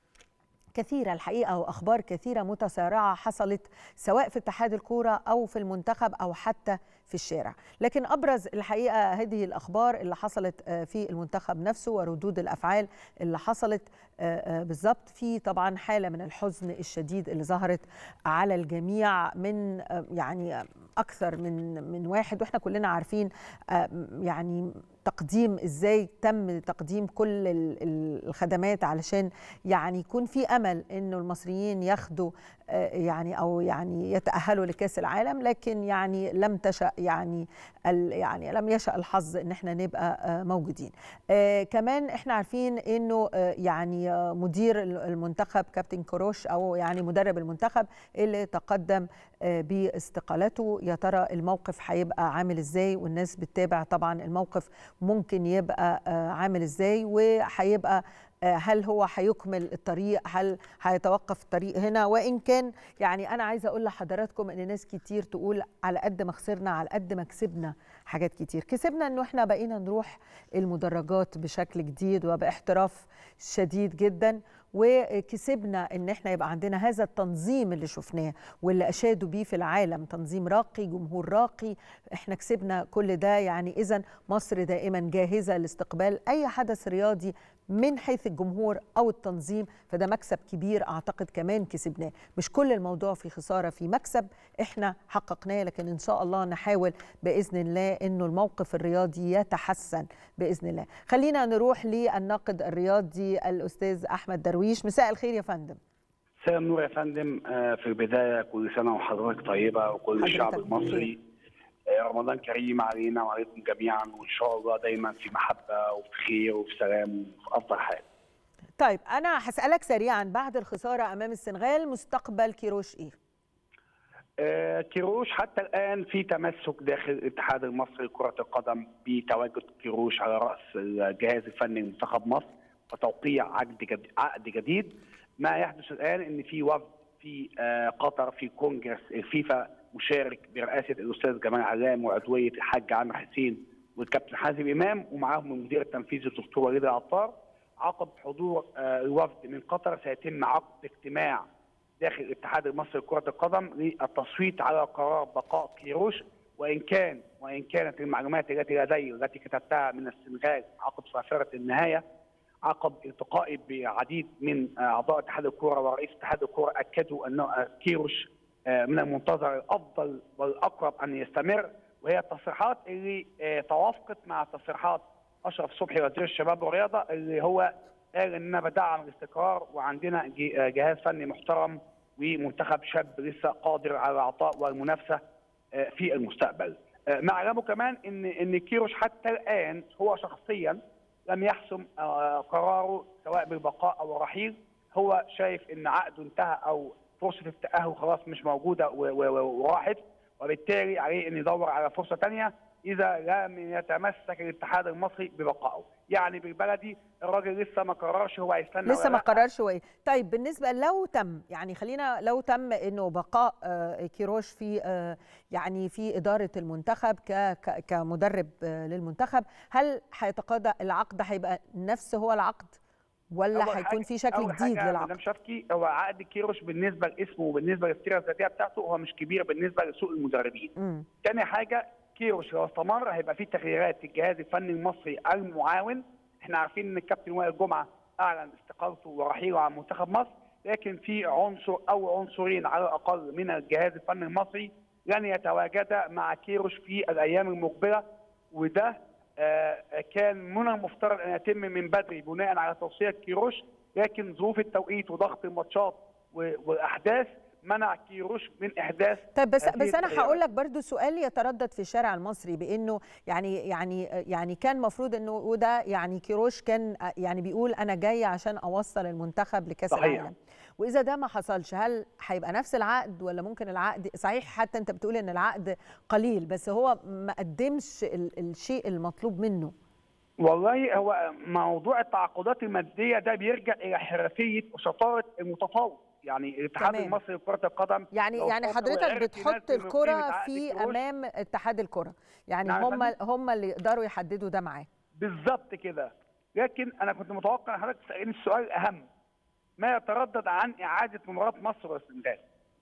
كثيرة الحقيقة وأخبار كثيرة متسارعة حصلت سواء في اتحاد الكورة أو في المنتخب أو حتى في الشارع لكن أبرز الحقيقة هذه الأخبار اللي حصلت آه، في المنتخب نفسه وردود الأفعال اللي حصلت آه، آه، بالظبط في طبعا حالة من الحزن الشديد اللي ظهرت على الجميع من آه، يعني أكثر من من واحد وإحنا كلنا عارفين آه، يعني تقديم ازاي تم تقديم كل ال- ال- الخدمات علشان يعني يكون في امل انه المصريين ياخدوا آه، يعني او يعني يتاهلوا لكاس العالم لكن يعني لم تشا يعني ال- يعني لم يشا الحظ ان احنا نبقى آه، موجودين آه، كمان احنا عارفين انه آه، يعني آه، مدير المنتخب كابتن كروش او يعني مدرب المنتخب اللي تقدم آه، باستقالته يا ترى الموقف هيبقى عامل ازاي والناس بتتابع طبعا الموقف ممكن يبقى آه، عامل ازاي وهيبقى آه، هل هو هيكمل الطريق هل هيتوقف الطريق هنا وان كان يعني انا عايزه اقول لحضراتكم ان ناس كتير تقول على قد ما خسرنا على قد ما كسبنا حاجات كتير كسبنا انه احنا بقينا نروح المدرجات بشكل جديد وباحتراف شديد جدا وكسبنا ان احنا يبقى عندنا هذا التنظيم اللي شفناه واللي اشادوا بيه في العالم تنظيم راقي جمهور راقي احنا كسبنا كل ده يعني اذا مصر دائما جاهزه لاستقبال اي حدث رياضي من حيث الجمهور او التنظيم فده مكسب كبير اعتقد كمان كسبناه مش كل الموضوع في خساره في مكسب احنا حققناه لكن ان شاء الله نحاول باذن الله انه الموقف الرياضي يتحسن باذن الله خلينا نروح للناقد الرياضي الاستاذ احمد درويش مساء الخير يا فندم مساء النور يا فندم آه، في البداية كل سنة وحضرتك طيبة وكل حضرتك الشعب بخير. المصري آه، رمضان كريم علينا وعليكم جميعا وإن شاء الله دايما في محبة وفي خير وفي سلام وفي أفضل حال طيب انا هسالك سريعا بعد الخساره امام السنغال مستقبل كيروش ايه آه، كيروش حتى الآن في تمسك داخل الاتحاد المصري لكرة القدم بتواجد كيروش على رأس الجهاز الفني لمنتخب مصر وتوقيع عقد جديد, عقد جديد ما يحدث الآن إن في وفد في آه، قطر في كونجرس الفيفا مشارك برئاسة الأستاذ جمال علام وعضوية الحاج عامر حسين والكابتن حازم إمام ومعاهم المدير التنفيذي الدكتور وليد العطار عقب حضور آه، الوفد من قطر سيتم عقد اجتماع داخل الاتحاد المصري لكرة القدم للتصويت على قرار بقاء كيروش وإن كان وإن كانت المعلومات التي لدي والتي كتبتها من السنغال عقب صافرة النهاية عقب التقائي بعديد من اعضاء اتحاد الكوره ورئيس اتحاد الكوره اكدوا ان كيروش من المنتظر الافضل والاقرب ان يستمر وهي التصريحات اللي توافقت مع تصريحات اشرف صبحي وزير الشباب والرياضه اللي هو قال اننا بدعم الاستقرار وعندنا جهاز فني محترم ومنتخب شاب لسه قادر على العطاء والمنافسه في المستقبل. ما اعلمه كمان ان ان كيروش حتى الان هو شخصيا لم يحسم قراره سواء بالبقاء او الرحيل هو شايف ان عقده انتهى او فرصه التاهل خلاص مش موجوده وراحت وبالتالي عليه ان يدور على فرصه ثانيه اذا لم يتمسك الاتحاد المصري ببقائه يعني بالبلدي الراجل لسه ما قررش هو هيستنى لسه ما قررش هو ايه طيب بالنسبه لو تم يعني خلينا لو تم انه بقاء كيروش في يعني في اداره المنتخب كمدرب للمنتخب هل هيتقاضى العقد هيبقى نفس هو العقد ولا هيكون في شكل جديد للعقد؟ مدام شفكي هو عقد كيروش بالنسبه لاسمه وبالنسبه للسيره الذاتيه بتاعته هو مش كبير بالنسبه لسوق المدربين. ثاني حاجه كيروش لو استمر هيبقى في تغييرات في الجهاز الفني المصري المعاون احنا عارفين ان الكابتن وائل جمعه اعلن استقالته ورحيله عن منتخب مصر لكن في عنصر او عنصرين على الاقل من الجهاز الفني المصري لن يتواجدا مع كيروش في الايام المقبله وده آه كان من المفترض ان يتم من بدري بناء على توصيه كيروش لكن ظروف التوقيت وضغط الماتشات والاحداث منع كيروش من احداث طيب بس بس انا هقول لك برضو سؤال يتردد في الشارع المصري بانه يعني يعني يعني كان المفروض انه وده يعني كيروش كان يعني بيقول انا جاي عشان اوصل المنتخب لكاس صحيح. العالم واذا ده ما حصلش هل هيبقى نفس العقد ولا ممكن العقد صحيح حتى انت بتقول ان العقد قليل بس هو ما قدمش الشيء المطلوب منه والله هو موضوع التعاقدات الماديه ده بيرجع الى حرفيه وشطاره المتفاوض يعني الاتحاد تمام. المصري لكره القدم يعني يعني حضرتك بتحط الكره في امام اتحاد الكره يعني نعم هم هم اللي يقدروا يحددوا ده معاه بالظبط كده لكن انا كنت متوقع ان حضرتك تسالني السؤال الاهم ما يتردد عن اعاده مباراه مصر والسنغال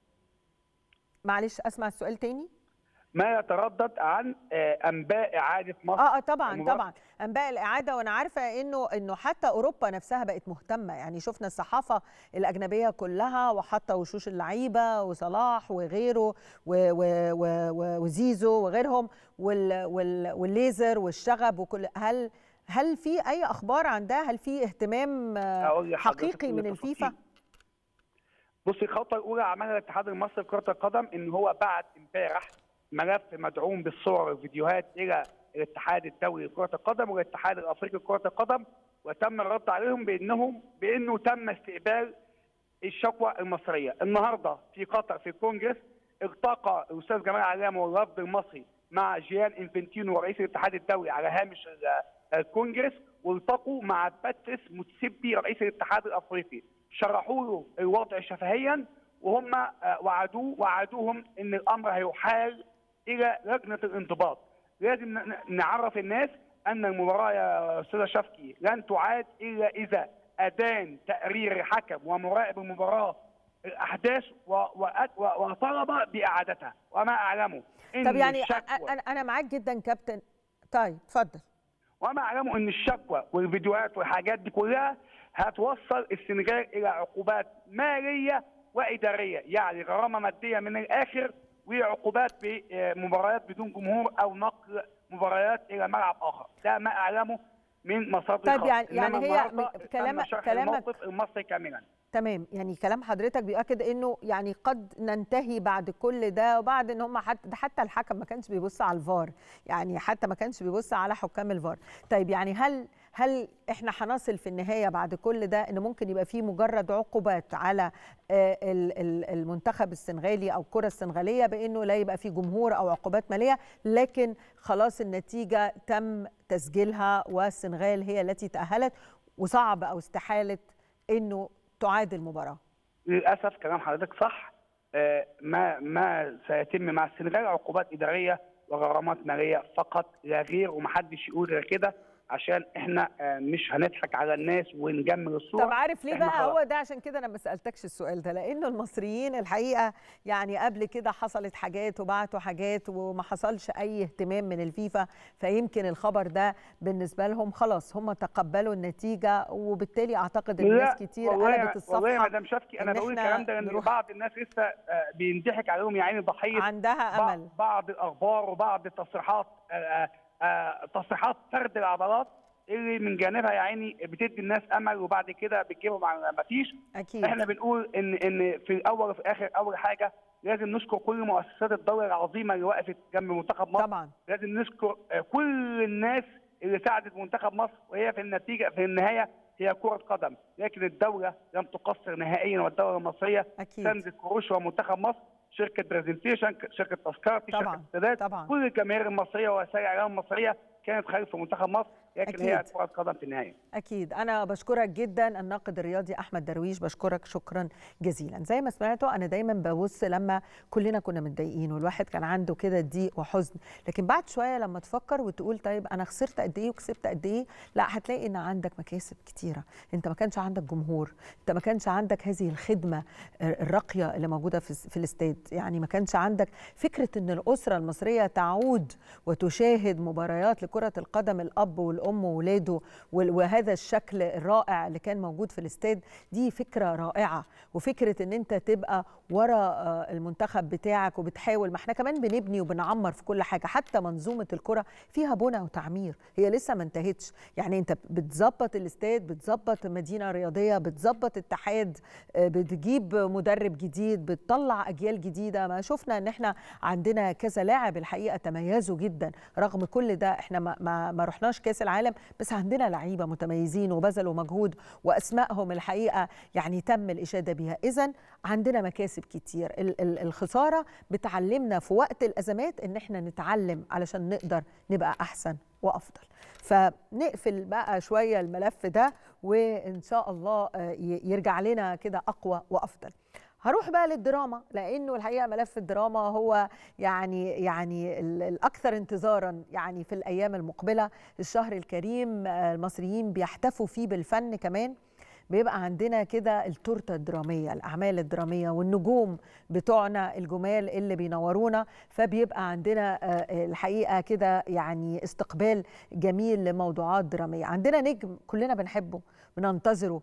معلش اسمع السؤال تاني ما يتردد عن انباء اعاده مصر اه اه طبعا طبعا انباء الاعاده وانا عارفه انه انه حتى اوروبا نفسها بقت مهتمه يعني شفنا الصحافه الاجنبيه كلها وحتى وشوش اللعيبه وصلاح وغيره و و و وزيزو وغيرهم وال وال والليزر والشغب وكل هل هل في اي اخبار عن ده هل في اهتمام حقيقي من الفيفا بصي الخطوه الاولى عملها الاتحاد المصري لكره القدم ان هو بعت امبارح ملف مدعوم بالصور والفيديوهات الى الاتحاد الدولي لكره القدم والاتحاد الافريقي لكره القدم وتم الرد عليهم بانهم بانه تم استقبال الشكوى المصريه النهارده في قطر في الكونجرس التقى الاستاذ جمال علام والرفض المصري مع جيان انفنتينو رئيس الاتحاد الدولي على هامش الكونجرس والتقوا مع باتريس موتسيبي رئيس الاتحاد الافريقي شرحوا له الوضع شفهيا وهم وعدوه وعدوهم ان الامر هيحال الى لجنه الانضباط لازم نعرف الناس ان المباراه يا استاذه شفكي لن تعاد الا اذا ادان تقرير حكم ومراقب المباراه الاحداث وطلب باعادتها وما اعلمه إن طب يعني انا انا معاك جدا كابتن طيب اتفضل وما اعلمه ان الشكوى والفيديوهات والحاجات دي كلها هتوصل السنغال الى عقوبات ماليه واداريه يعني غرامه ماديه من الاخر وعقوبات بمباريات بدون جمهور او نقل مباريات الى ملعب اخر ده ما اعلمه من مصادر طيب يعني يعني هي كلامك كلامك المصري كاملا تمام يعني كلام حضرتك بيؤكد انه يعني قد ننتهي بعد كل ده وبعد ان هم حتى ده حتى الحكم ما كانش بيبص على الفار يعني حتى ما كانش بيبص على حكام الفار طيب يعني هل هل احنا هنصل في النهايه بعد كل ده ان ممكن يبقى في مجرد عقوبات على المنتخب السنغالي او الكره السنغاليه بانه لا يبقى في جمهور او عقوبات ماليه لكن خلاص النتيجه تم تسجيلها والسنغال هي التي تاهلت وصعب او استحاله انه تعاد المباراه للاسف كلام حضرتك صح ما ما سيتم مع السنغال عقوبات اداريه وغرامات ماليه فقط لا غير ومحدش يقول غير كده عشان احنا آه، مش هنضحك على الناس ونجمل الصوره طب عارف ليه إحنا بقى خلاص. هو ده عشان كده انا ما سالتكش السؤال ده لانه المصريين الحقيقه يعني قبل كده حصلت حاجات وبعتوا حاجات وما حصلش اي اهتمام من الفيفا فيمكن الخبر ده بالنسبه لهم خلاص هم تقبلوا النتيجه وبالتالي اعتقد ان ناس كتير والله قلبت والله يا الصفحه مدام شفكي انا إن بقول إحنا الكلام ده لان نروح- بعض الناس لسه آه، بينضحك عليهم يا عيني ضحيه عندها بعض- امل بعض الاخبار وبعض التصريحات آه، آه، آه، تصريحات فرد العضلات اللي من جانبها يا عيني بتدي الناس امل وبعد كده بتجيبهم على ما فيش اكيد احنا بنقول ان ان في الاول وفي الاخر اول حاجه لازم نشكر كل مؤسسات الدوله العظيمه اللي وقفت جنب منتخب مصر طبعا لازم نشكر آه، كل الناس اللي ساعدت منتخب مصر وهي في النتيجه في النهايه هي كره قدم لكن الدوله لم تقصر نهائيا والدوله المصريه اكيد ساندت كروش ومنتخب مصر شركه برزنتيشن شركه تذكرتي طبعاً، شركه السادات طبعا كل الجماهير المصريه ووسائل الاعلام المصريه كانت خلف منتخب مصر لكن هي أكيد. كره قدم في النهايه أكيد أنا بشكرك جدا الناقد الرياضي أحمد درويش بشكرك شكرا جزيلا زي ما سمعتوا أنا دايما ببص لما كلنا كنا متضايقين والواحد كان عنده كده ضيق وحزن لكن بعد شوية لما تفكر وتقول طيب أنا خسرت قد إيه وكسبت قد إيه لا هتلاقي إن عندك مكاسب كتيرة أنت ما كانش عندك جمهور أنت ما كانش عندك هذه الخدمة الراقية اللي موجودة في, في الاستاد يعني ما كانش عندك فكرة أن الأسرة المصرية تعود وتشاهد مباريات لكرة القدم الأب والأم وولاده وال- وهذا الشكل الرائع اللي كان موجود في الاستاد دي فكرة رائعة وفكرة ان انت تبقى ورا آه، المنتخب بتاعك وبتحاول ما احنا كمان بنبني وبنعمر في كل حاجة حتى منظومة الكرة فيها بنى وتعمير هي لسه ما انتهتش يعني انت بتظبط الاستاد بتظبط مدينة رياضية بتظبط اتحاد آه، بتجيب مدرب جديد بتطلع اجيال جديدة ما شفنا ان احنا عندنا كذا لاعب الحقيقة تميزوا جدا رغم كل ده احنا ما, ما, ما رحناش كاس العالم بس عندنا لعيبه متميزين وبذلوا مجهود واسمائهم الحقيقه يعني تم الاشاده بها اذا عندنا مكاسب كتير ال- ال- الخساره بتعلمنا في وقت الازمات ان احنا نتعلم علشان نقدر نبقى احسن وافضل فنقفل بقى شويه الملف ده وان شاء الله آه، ي- يرجع لنا كده اقوى وافضل هروح بقى للدراما لانه الحقيقه ملف الدراما هو يعني يعني ال- الاكثر انتظارا يعني في الايام المقبله الشهر الكريم آه، المصريين بيحتفوا فيه بالفن كمان بيبقى عندنا كده التورته الدراميه الاعمال الدراميه والنجوم بتوعنا الجمال اللي بينورونا فبيبقى عندنا آه، الحقيقه كده يعني استقبال جميل لموضوعات دراميه عندنا نجم كلنا بنحبه بننتظره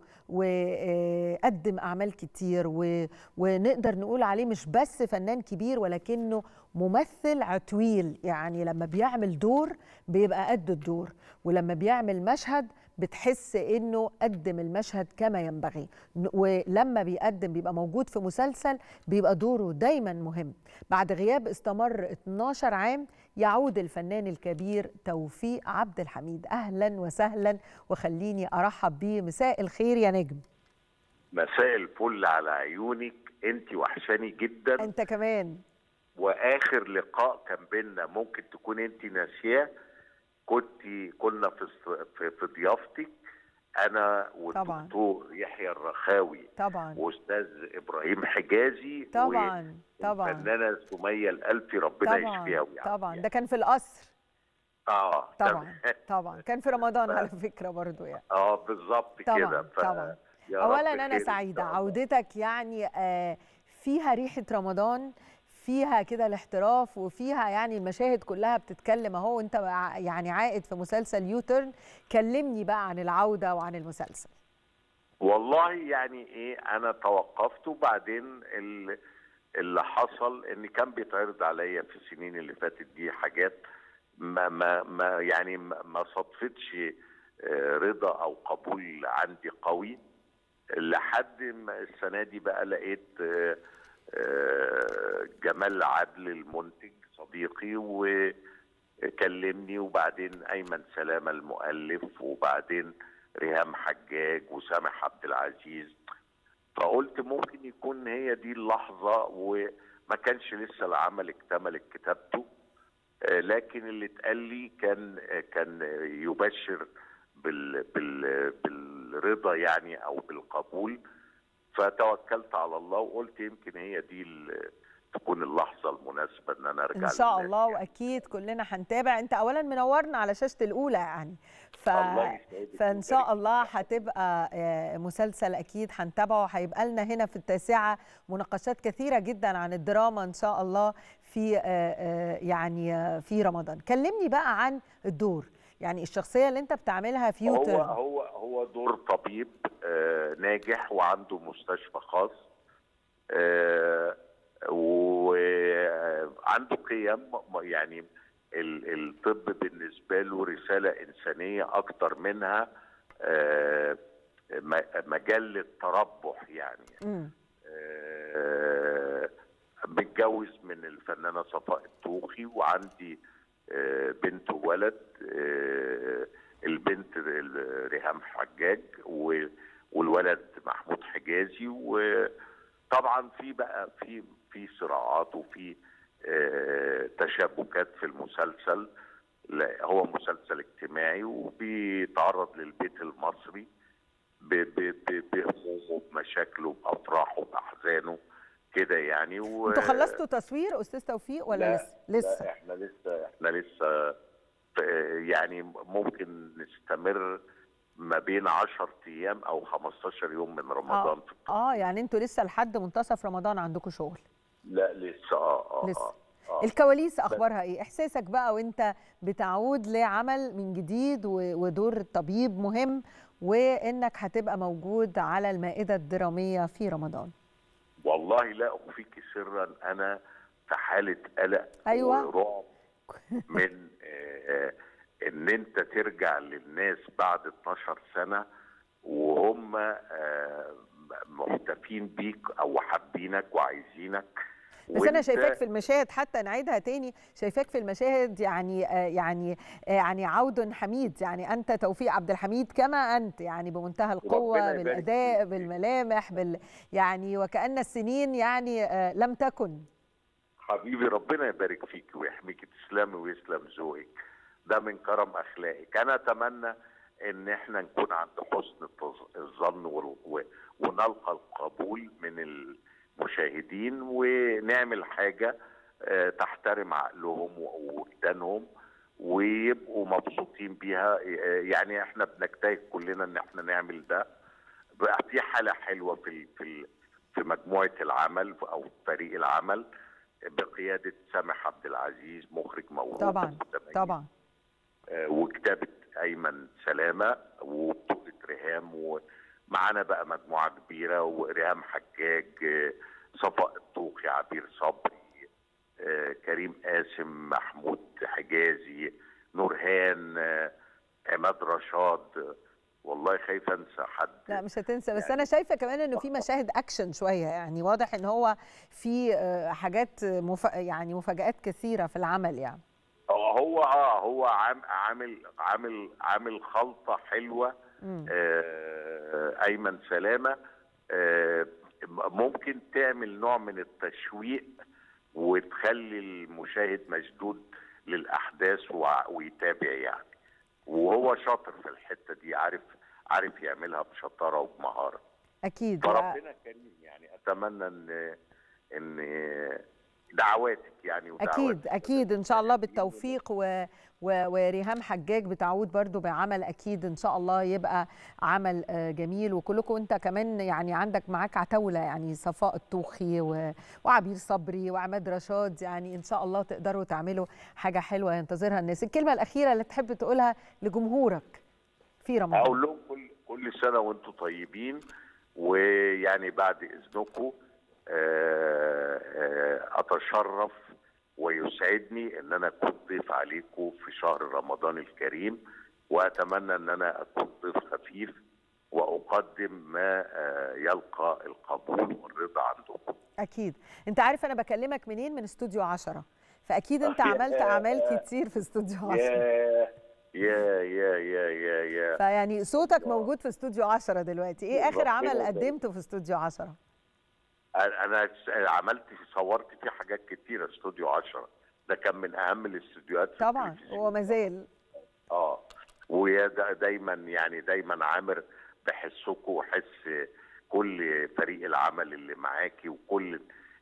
وقدم اعمال كتير و- ونقدر نقول عليه مش بس فنان كبير ولكنه ممثل عتويل يعني لما بيعمل دور بيبقى قد الدور ولما بيعمل مشهد بتحس انه قدم المشهد كما ينبغي ن- ولما بيقدم بيبقى موجود في مسلسل بيبقى دوره دايما مهم بعد غياب استمر 12 عام يعود الفنان الكبير توفيق عبد الحميد اهلا وسهلا وخليني ارحب بيه مساء الخير يا نجم مساء الفل على عيونك انت وحشاني جدا انت كمان واخر لقاء كان بينا ممكن تكون انت ناسياه كنت كنا في الص- في, في ضيافتك انا والدكتور يحيى الرخاوي طبعا واستاذ ابراهيم حجازي طبعا طبعا والفنانه سميه الالفي ربنا يشفيها طبعا ويعافيها طبعا ده كان في القصر اه طبعا تمام. طبعا كان في رمضان على فكره برضو يعني اه بالظبط طبعا كده ف- طبعا يا رب اولا انا خير إن سعيده شاء الله. عودتك يعني آه، فيها ريحه رمضان فيها كده الاحتراف وفيها يعني المشاهد كلها بتتكلم اهو انت ع- يعني عائد في مسلسل يوترن كلمني بقى عن العوده وعن المسلسل والله يعني ايه انا توقفت وبعدين ال- اللي حصل ان كان بيتعرض عليا في السنين اللي فاتت دي حاجات ما ما ما يعني ما ما صدفتش آه، رضا او قبول عندي قوي لحد ما السنه دي بقى لقيت آه، آه، جمال عدل المنتج صديقي وكلمني وبعدين ايمن سلامه المؤلف وبعدين ريهام حجاج وسامح عبد العزيز فقلت ممكن يكون هي دي اللحظه وما كانش لسه العمل اكتمل كتابته آه، لكن اللي اتقال لي كان آه، كان يبشر بال بال بالرضا يعني او بالقبول فتوكلت على الله وقلت يمكن هي دي ال- تكون اللحظه المناسبه ان انا ارجع ان شاء للناس الله يعني. واكيد كلنا هنتابع انت اولا منورنا على شاشه الاولى يعني ف... الله يسعدك فان شاء ويبارك الله هتبقى آه، مسلسل اكيد هنتابعه هيبقى لنا هنا في التاسعه مناقشات كثيره جدا عن الدراما ان شاء الله في آه، آه، يعني آه، في رمضان كلمني بقى عن الدور يعني الشخصيه اللي انت بتعملها في هو يوتر هو هو دور طبيب آه، ناجح وعنده مستشفى خاص آه، وعنده قيم يعني ال- الطب بالنسبه له رساله انسانيه اكتر منها آه، م- مجال للتربح يعني مم. آه، متجوز من الفنانه صفاء الطوخي وعندي آه، بنت وولد آه، البنت ال- ريهام حجاج و- والولد محمود حجازي وطبعا في بقى في في صراعات وفي آه، تشابكات في المسلسل لا، هو مسلسل اجتماعي وبيتعرض للبيت المصري ب- ب- ب- بهمومه بمشاكله بافراحه باحزانه كده يعني و... انتوا خلصتوا تصوير استاذ توفيق ولا لا، لسه لسه لا احنا لسه احنا لسه ف- يعني ممكن نستمر ما بين 10 ايام او 15 يوم من رمضان في التصوير. اه يعني انتوا لسه لحد منتصف رمضان عندكم شغل لا لسه اه اه لسه. آه. آه. الكواليس اخبارها ايه احساسك بقى وانت بتعود لعمل من جديد و- ودور طبيب مهم وانك هتبقى موجود على المائده الدراميه في رمضان والله لا اخفيك سرا انا في حاله قلق أيوة. ورعب من آه، ان انت ترجع للناس بعد 12 سنه وهم آه، محتفين بيك او حابينك وعايزينك بس انا وأنت- شايفاك في المشاهد حتى نعيدها تاني شايفاك في المشاهد يعني آه، يعني آه، يعني عود حميد يعني انت توفيق عبد الحميد كما انت يعني بمنتهى القوه ربنا يبارك بالاداء فيك. بالملامح بال يعني وكان السنين يعني آه، لم تكن حبيبي ربنا يبارك فيك ويحميك تسلمي ويسلم ذوقك ده من كرم اخلاقك انا اتمنى ان احنا نكون عند حسن التظ- الظن وال- و- ونلقى القبول من المشاهدين ونعمل حاجه آه، تحترم عقلهم ووجدانهم ويبقوا مبسوطين بيها آه، يعني احنا بنجتهد كلنا ان احنا نعمل ده بقى في حاله حلوه في ال- في ال- في مجموعه العمل او فريق العمل بقياده سامح عبد العزيز مخرج موهوب طبعا متميز. طبعا آه، وكتابه ايمن سلامه وبطوله ريهام ومعانا بقى مجموعه كبيره وريهام حجاج آه، صفاء الطوخي عبير صبري آه، كريم قاسم محمود حجازي نورهان آه، عماد رشاد والله خايف انسى حد لا مش هتنسى بس يعني- انا شايفه كمان انه في مشاهد اكشن شويه يعني واضح ان هو في آه، حاجات مف... يعني مفاجات كثيره في العمل يعني آه، هو اه هو عام عامل عامل عامل خلطه حلوه مم. آه ايمن سلامه آه ممكن تعمل نوع من التشويق وتخلي المشاهد مشدود للاحداث وع- ويتابع يعني وهو شاطر في الحته دي عارف عارف يعملها بشطاره وبمهاره اكيد فربنا كريم يعني اتمنى ان ان دعواتك يعني ودعواتك اكيد اكيد ان شاء الله بالتوفيق و... و... وريهام حجاج بتعود برضو بعمل اكيد ان شاء الله يبقى عمل آه، جميل وكلكم انت كمان يعني عندك معاك عتاوله يعني صفاء الطوخي و... وعبير صبري وعماد رشاد يعني ان شاء الله تقدروا تعملوا حاجه حلوه ينتظرها الناس الكلمه الاخيره اللي تحب تقولها لجمهورك في رمضان اقول لهم كل كل سنه وانتم طيبين ويعني بعد اذنكم آه، آه، اتشرف ويسعدني ان انا اكون ضيف عليكم في شهر رمضان الكريم واتمنى ان انا اكون ضيف خفيف واقدم ما آه، يلقى القبول والرضا عندكم اكيد انت عارف انا بكلمك منين من استوديو عشرة فاكيد انت عملت اعمال كتير في استوديو عشرة يا يا يا يا يا يا فيعني صوتك موجود في استوديو 10 دلوقتي ايه اخر ربنا عمل يبارك. قدمته في استوديو 10 انا عملت صورت فيه حاجات كتيره استوديو 10 ده كان من اهم الاستوديوهات في طبعا التلفزيون. هو ما زال اه ويا دا- دايما يعني دايما عامر بحسكم وحس كل فريق العمل اللي معاكي وكل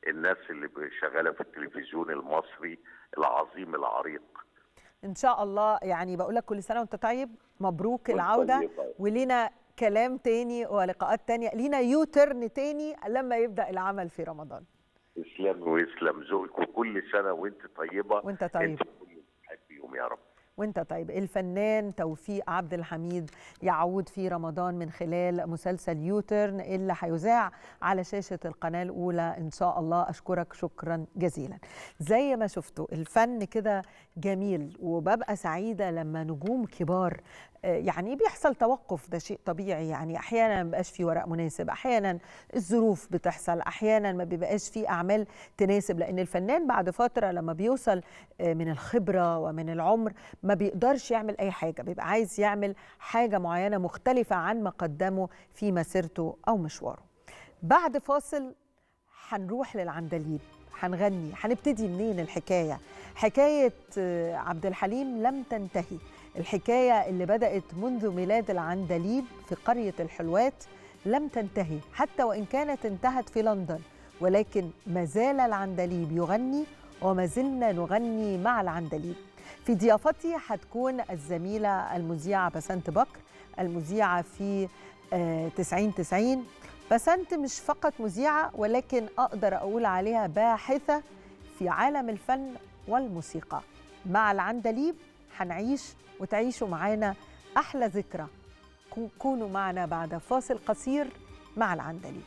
الناس اللي شغاله في التلفزيون المصري العظيم العريق ان شاء الله يعني بقول لك كل سنه وانت طيب مبروك وأنت العوده طيب. ولينا كلام تاني ولقاءات تانية لينا يو ترن تاني لما يبدا العمل في رمضان تسلم ويسلم ذوقك وكل سنه وانت طيبه وانت طيب. انت كل حبيهم يا رب وانت طيب الفنان توفيق عبد الحميد يعود في رمضان من خلال مسلسل يوترن اللي هيذاع على شاشة القناة الأولى إن شاء الله أشكرك شكرا جزيلا زي ما شفتوا الفن كده جميل وببقى سعيدة لما نجوم كبار آه، يعني بيحصل توقف ده شيء طبيعي يعني احيانا ما بيبقاش في ورق مناسب احيانا الظروف بتحصل احيانا ما بيبقاش في اعمال تناسب لان الفنان بعد فتره لما بيوصل آه، من الخبره ومن العمر ما بيقدرش يعمل اي حاجه بيبقى عايز يعمل حاجه معينه مختلفه عن ما قدمه في مسيرته او مشواره بعد فاصل هنروح للعندليب هنغني هنبتدي منين الحكايه حكايه آه، عبد الحليم لم تنتهي الحكايه اللي بدات منذ ميلاد العندليب في قريه الحلوات لم تنتهي حتى وان كانت انتهت في لندن ولكن ما زال العندليب يغني وما زلنا نغني مع العندليب في ضيافتي هتكون الزميله المذيعه بسنت بكر المذيعه في آه، 90 90 بسنت مش فقط مذيعه ولكن اقدر اقول عليها باحثه في عالم الفن والموسيقى مع العندليب هنعيش وتعيشوا معانا احلى ذكرى كو- كونوا معنا بعد فاصل قصير مع العندليب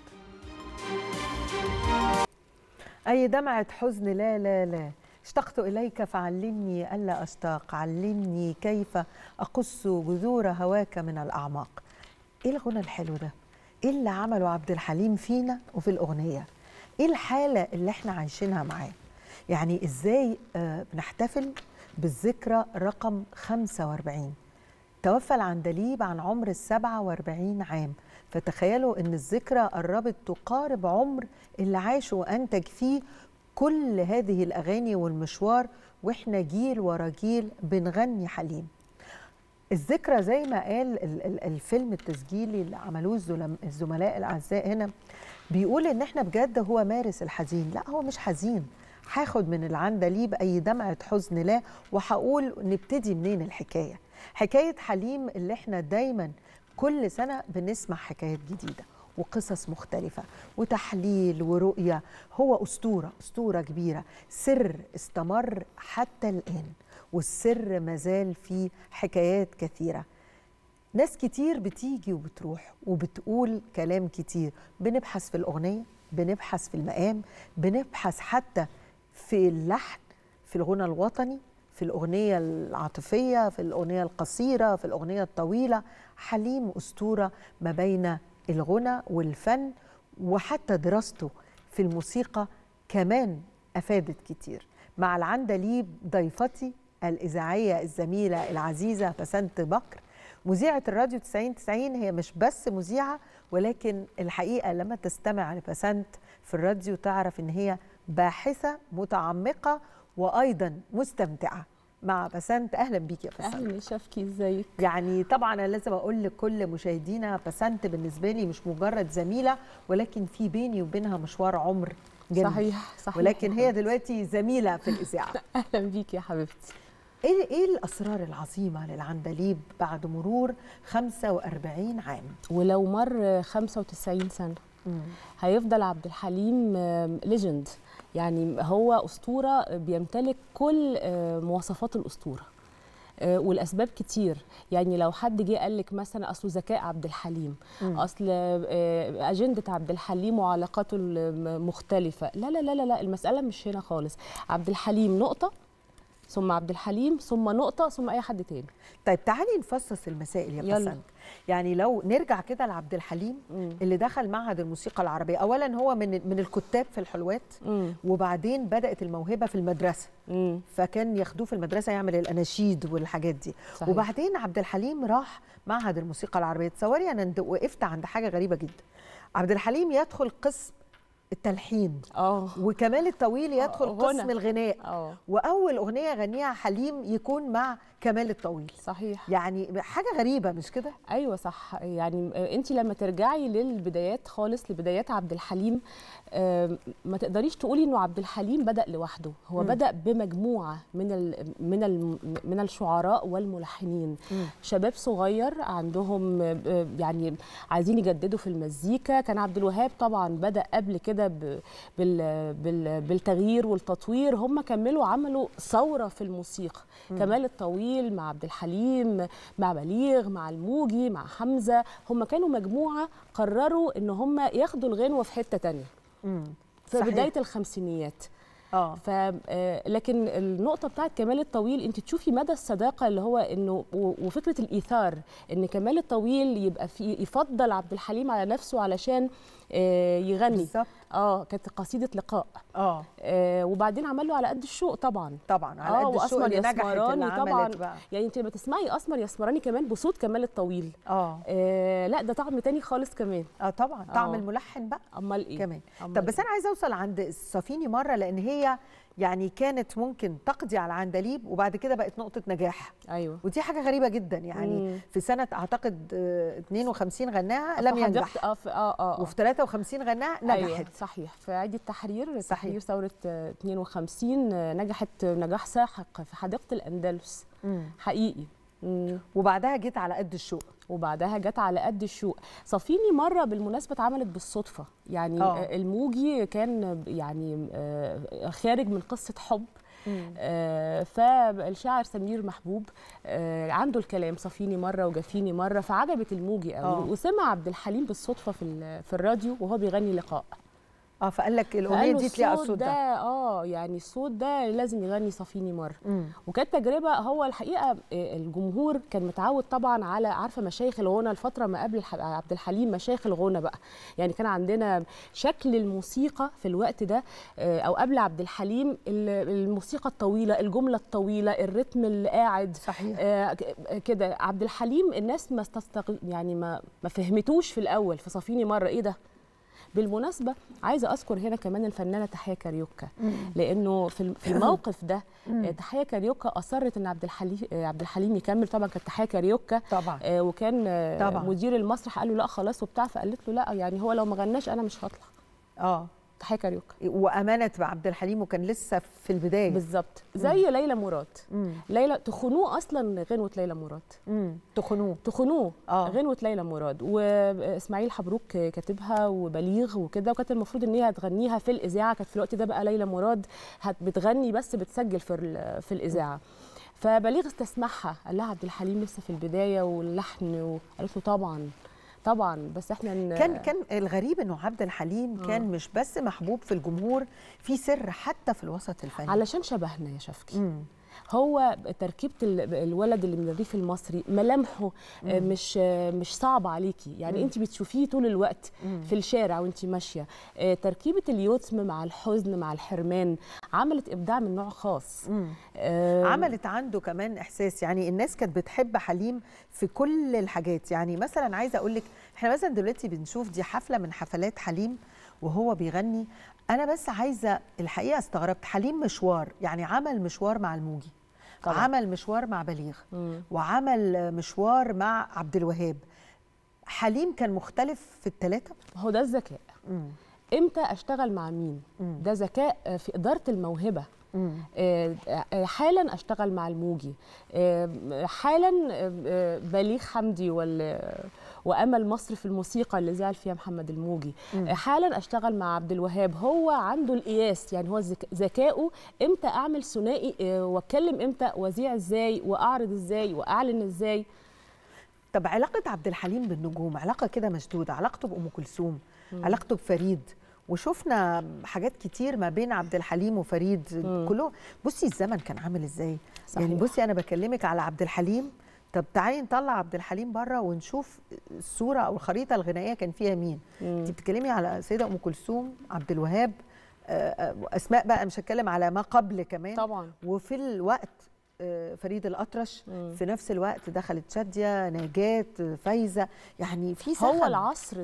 أي دمعة حزن لا لا لا اشتقت إليك فعلمني ألا أشتاق علمني كيف أقص جذور هواك من الأعماق إيه الغنى الحلو ده؟ إيه اللي عمله عبد الحليم فينا وفي الأغنية؟ إيه الحالة اللي إحنا عايشينها معاه؟ يعني إزاي آه، بنحتفل بالذكرى رقم 45 توفى العندليب عن عمر السبعة واربعين عام فتخيلوا ان الذكرى قربت تقارب عمر اللي عاش وانتج فيه كل هذه الاغاني والمشوار واحنا جيل ورا جيل بنغني حليم الذكرى زي ما قال ال- ال- الفيلم التسجيلي اللي عملوه الزلم- الزملاء الاعزاء هنا بيقول ان احنا بجد هو مارس الحزين لا هو مش حزين هاخد من العندليب اي دمعه حزن لا وهقول نبتدي منين الحكايه حكايه حليم اللي احنا دايما كل سنه بنسمع حكايات جديده وقصص مختلفة وتحليل ورؤية هو أسطورة أسطورة كبيرة سر استمر حتى الآن والسر مازال فيه حكايات كثيرة ناس كتير بتيجي وبتروح وبتقول كلام كتير بنبحث في الأغنية بنبحث في المقام بنبحث حتى في اللحن في الغنى الوطني في الأغنية العاطفية في الأغنية القصيرة في الأغنية الطويلة حليم أسطورة ما بين الغنى والفن وحتى دراسته في الموسيقى كمان أفادت كتير مع العندليب ضيفتي الإذاعية الزميلة العزيزة بسنت بكر مذيعة الراديو 90 90 هي مش بس مذيعة ولكن الحقيقة لما تستمع لبسنت في الراديو تعرف إن هي باحثة متعمقة وأيضا مستمتعة مع بسنت أهلا بيك يا بسنت اهلا شفكي ازيك يعني طبعا انا لازم اقول لكل مشاهدينا بسنت بالنسبه لي مش مجرد زميله ولكن في بيني وبينها مشوار عمر جميل صحيح صحيح ولكن هي دلوقتي زميله في الاذاعه اهلا بيك يا حبيبتي ايه ايه الاسرار العظيمه للعندليب بعد مرور 45 عام ولو مر 95 سنه هيفضل عبد الحليم ليجند يعني هو اسطوره بيمتلك كل آه، مواصفات الاسطوره آه، والاسباب كتير يعني لو حد جه قال لك مثلا اصله ذكاء عبد الحليم مم. اصل آه، اجنده عبد الحليم وعلاقاته المختلفه لا لا لا لا لا المساله مش هنا خالص عبد الحليم نقطه ثم عبد الحليم ثم نقطه ثم اي حد تاني طيب تعالي نفصص المسائل يا يلا. بسنت يعني لو نرجع كده لعبد الحليم مم. اللي دخل معهد الموسيقى العربيه اولا هو من من الكتاب في الحلوات مم. وبعدين بدات الموهبه في المدرسه مم. فكان ياخدوه في المدرسه يعمل الاناشيد والحاجات دي صحيح. وبعدين عبد الحليم راح معهد الموسيقى العربيه تصوري انا ند- وقفت عند حاجه غريبه جدا عبد الحليم يدخل قسم التلحين اه وكمال الطويل يدخل غنى. قسم الغناء اه واول اغنيه غنيها حليم يكون مع كمال الطويل صحيح يعني حاجه غريبه مش كده ايوه صح يعني انت لما ترجعي للبدايات خالص لبدايات عبد الحليم آم، ما تقدريش تقولي انه عبد الحليم بدا لوحده هو مم. بدا بمجموعه من ال من ال من الشعراء والملحنين مم. شباب صغير عندهم آه، يعني عايزين يجددوا في المزيكا كان عبد الوهاب طبعا بدا قبل كده ب- بال بال بالتغيير والتطوير هم كملوا عملوا ثوره في الموسيقى مم. كمال الطويل مع عبد الحليم مع بليغ مع الموجي مع حمزه هم كانوا مجموعه قرروا ان هم ياخدوا الغنوه في حته تانية مم. في صحيح. بدايه الخمسينيات اه ف آه، لكن النقطه بتاعت كمال الطويل انت تشوفي مدى الصداقه اللي هو انه و- وفكره الايثار ان كمال الطويل يبقى في يفضل عبد الحليم على نفسه علشان آه، يغني بالظبط اه كانت قصيده لقاء اه آه، وبعدين عمل له على قد الشوق طبعا طبعا على اه قد الشوق واسمر اللي نجحت يسمراني اللي طبعا عملت بقى يعني انت لما تسمعي اسمر يسمراني كمان بصوت كمال الطويل اه آه لا ده طعم تاني خالص كمان اه طبعا طعم آه. الملحن بقى امال ايه كمان أمال طب بس إيه؟ انا عايزه اوصل عند الصفيني مره لان هي يعني كانت ممكن تقضي على عندليب وبعد كده بقت نقطه نجاح ايوه ودي حاجه غريبه جدا يعني مم. في سنه اعتقد آه، 52 غناها لم في حديقة- ينجح اه في اه اه, آه. وفي 53 غناها نجحت أيوة صحيح في عيد التحرير صحيح. تحرير ثورة آه، 52 آه، نجحت نجاح ساحق في حديقة الأندلس مم. حقيقي مم. وبعدها جيت على قد الشوق وبعدها جت على قد الشوق صفيني مرة بالمناسبة اتعملت بالصدفة يعني آه. آه. الموجي كان يعني آه، خارج من قصة حب آه، فالشاعر سمير محبوب آه، عنده الكلام صفيني مره وجفيني مره فعجبت الموجي قوي آه. وسمع عبد الحليم بالصدفه في ال- في الراديو وهو بيغني لقاء اه فقال لك فقال الاغنيه له دي تلاقي الصوت الصوت ده ده اه يعني الصوت ده لازم يغني صفيني مره مم. وكانت تجربه هو الحقيقه آه، الجمهور كان متعود طبعا على عارفه مشايخ الغنى الفتره ما قبل الح- عبد الحليم مشايخ الغنى بقى يعني كان عندنا شكل الموسيقى في الوقت ده آه، او قبل عبد الحليم ال- الموسيقى الطويله الجمله الطويله الريتم اللي قاعد صحيح آه، ك- كده عبد الحليم الناس ما استستغ... يعني ما ما فهمتوش في الاول في صفيني مره ايه ده بالمناسبه عايزه اذكر هنا كمان الفنانه تحيه كاريوكا لانه في الم- في الموقف ده آه، تحيه كاريوكا اصرت ان عبد الحليم آه، عبد الحليم يكمل طبعا كانت تحيه كاريوكا طبعا آه، وكان آه، طبعاً. مدير المسرح قال له لا خلاص وبتاع فقالت له لا يعني هو لو ما غناش انا مش هطلع اه تحيه كاريوكا وامانت بعبد الحليم وكان لسه في البدايه بالظبط زي ليلى مراد مم. ليلى تخنوه اصلا غنوه ليلى مراد مم. تخنوه تخنوه آه. غنوه ليلى مراد واسماعيل حبروك كاتبها وبليغ وكده وكانت المفروض ان هي هتغنيها في الاذاعه كانت في الوقت ده بقى ليلى مراد هت- بتغني بس بتسجل في ال- في الاذاعه فبليغ استسمحها قال لها عبد الحليم لسه في البدايه واللحن وقالت له طبعا طبعا بس احنا ن- كان كان الغريب انه عبد الحليم كان مش بس محبوب في الجمهور في سر حتى في الوسط الفني علشان شبهنا يا شفكي مم. هو تركيبه ال- الولد اللي من الريف المصري ملامحه آه، مش آه، مش صعبه عليكي يعني انت بتشوفيه طول الوقت في الشارع وانت ماشيه آه، تركيبه اليتم مع الحزن مع الحرمان عملت ابداع من نوع خاص مم. آه، عملت عنده كمان احساس يعني الناس كانت بتحب حليم في كل الحاجات يعني مثلا عايزه اقول لك احنا مثلا دلوقتي بنشوف دي حفله من حفلات حليم وهو بيغني انا بس عايزه الحقيقه استغربت حليم مشوار يعني عمل مشوار مع الموجي طبعاً. عمل مشوار مع بليغ مم. وعمل مشوار مع عبد الوهاب حليم كان مختلف في الثلاثه هو ده الذكاء امتى اشتغل مع مين مم. ده ذكاء آه، في اداره الموهبه آه، آه، حالا اشتغل مع الموجي آه، حالا آه، آه، بليغ حمدي وال وامل مصر في الموسيقى اللي زعل فيها محمد الموجي آه، حالا اشتغل مع عبد الوهاب هو عنده القياس يعني هو ذك- ذكائه امتى اعمل ثنائي آه، واتكلم امتى واذيع ازاي واعرض ازاي واعلن ازاي طب علاقة عبد الحليم بالنجوم علاقة كده مشدودة علاقته بأم كلثوم علاقته بفريد وشفنا حاجات كتير ما بين عبد الحليم وفريد كله بصي الزمن كان عامل ازاي صحيح. يعني بصي انا بكلمك على عبد الحليم طب تعالي نطلع عبد الحليم بره ونشوف الصوره او الخريطه الغنائيه كان فيها مين انت بتتكلمي على سيده ام كلثوم عبد الوهاب آه، آه، اسماء بقى مش هتكلم على ما قبل كمان طبعا وفي الوقت آه، فريد الأطرش في نفس الوقت دخلت شادية نجاة آه، فايزة يعني في هو سخن العصر ده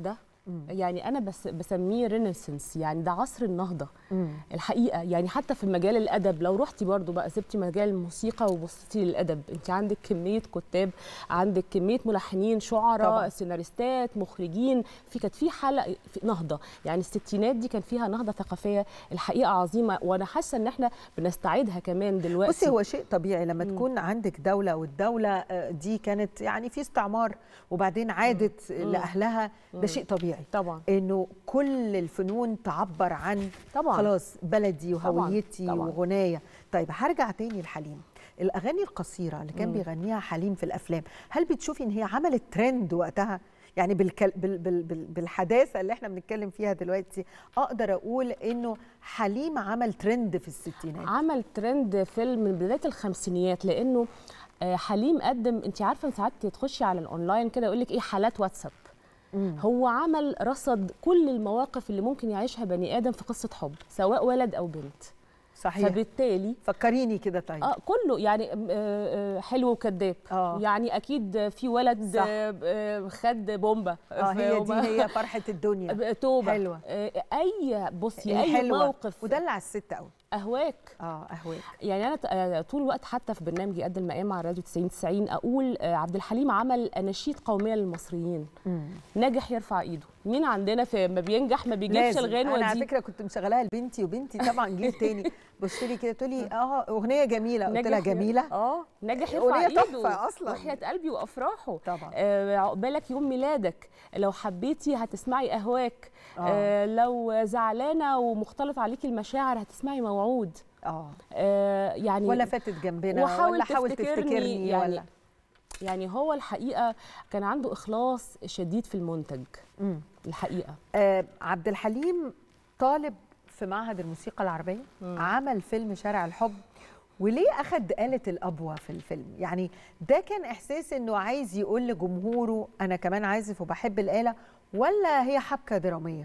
يعني انا بس بسميه رينيسانس يعني ده عصر النهضه مم. الحقيقه يعني حتى في مجال الادب لو رحتي برضو بقى سبتي مجال الموسيقى وبصيتي للادب انت عندك كميه كتاب عندك كميه ملحنين شعراء طبعاً. سيناريستات مخرجين في كانت في حلقه في نهضه يعني الستينات دي كان فيها نهضه ثقافيه الحقيقه عظيمه وانا حاسه ان احنا بنستعيدها كمان دلوقتي بصي هو شيء طبيعي لما تكون عندك دولة والدولة آه، دي كانت يعني في استعمار وبعدين عادت لأهلها ده شيء طبيعي طبعا انه كل الفنون تعبر عن طبعا خلاص بلدي طبعاً، وهويتي طبعاً. وغنايا طيب هرجع تاني لحليم الاغاني القصيره اللي كان مم. بيغنيها حليم في الافلام هل بتشوفي ان هي عملت ترند وقتها يعني بالكل بال بال بال بالحداثه اللي احنا بنتكلم فيها دلوقتي اقدر اقول انه حليم عمل ترند في الستينات عمل ترند فيلم من بدايه الخمسينيات لانه آه، حليم قدم انت عارفه ساعات تخشي على الاونلاين كده يقول لك ايه حالات واتساب مم. هو عمل رصد كل المواقف اللي ممكن يعيشها بني ادم في قصه حب سواء ولد او بنت صحيح فبالتالي فكريني كده طيب اه كله يعني آه، آه، حلو وكذاب آه. يعني اكيد في ولد صح. آه، آه، خد بومبا اه في- هي دي هي فرحه الدنيا توبه حلوة. آه، اي بصي اي الحلوة. موقف وده اللي على الست قوي اهواك اه اهواك يعني انا ت- آه، طول الوقت حتى في برنامجي قد المقام على راديو 90 90 اقول آه، عبد الحليم عمل اناشيد قوميه للمصريين مم. ناجح يرفع ايده مين عندنا في ما بينجح ما بيجيبش لازم. الغنوه انا على دي فكره كنت مشغلاها لبنتي وبنتي طبعا جيل تاني بص لي كده تقول لي اه اغنيه جميله قلت لها ناجح ي- جميله اه ناجح يرفع أغنية ايده تحفة أصلاً. وحياه قلبي وافراحه طبعا آه، عقبالك يوم ميلادك لو حبيتي هتسمعي اهواك آه. آه. لو زعلانه ومختلط عليكي المشاعر هتسمعي موعود اه آه يعني ولا فاتت جنبنا وحاول ولا حاول تفتكرني تفتكرني يعني ولا يعني هو الحقيقه كان عنده اخلاص شديد في المنتج مم. الحقيقه آه عبد الحليم طالب في معهد الموسيقى العربيه مم. عمل فيلم شارع الحب وليه اخد آلة الأبوة في الفيلم يعني ده كان إحساس إنه عايز يقول لجمهوره أنا كمان عازف وبحب الآلة ولا هي حبكة درامية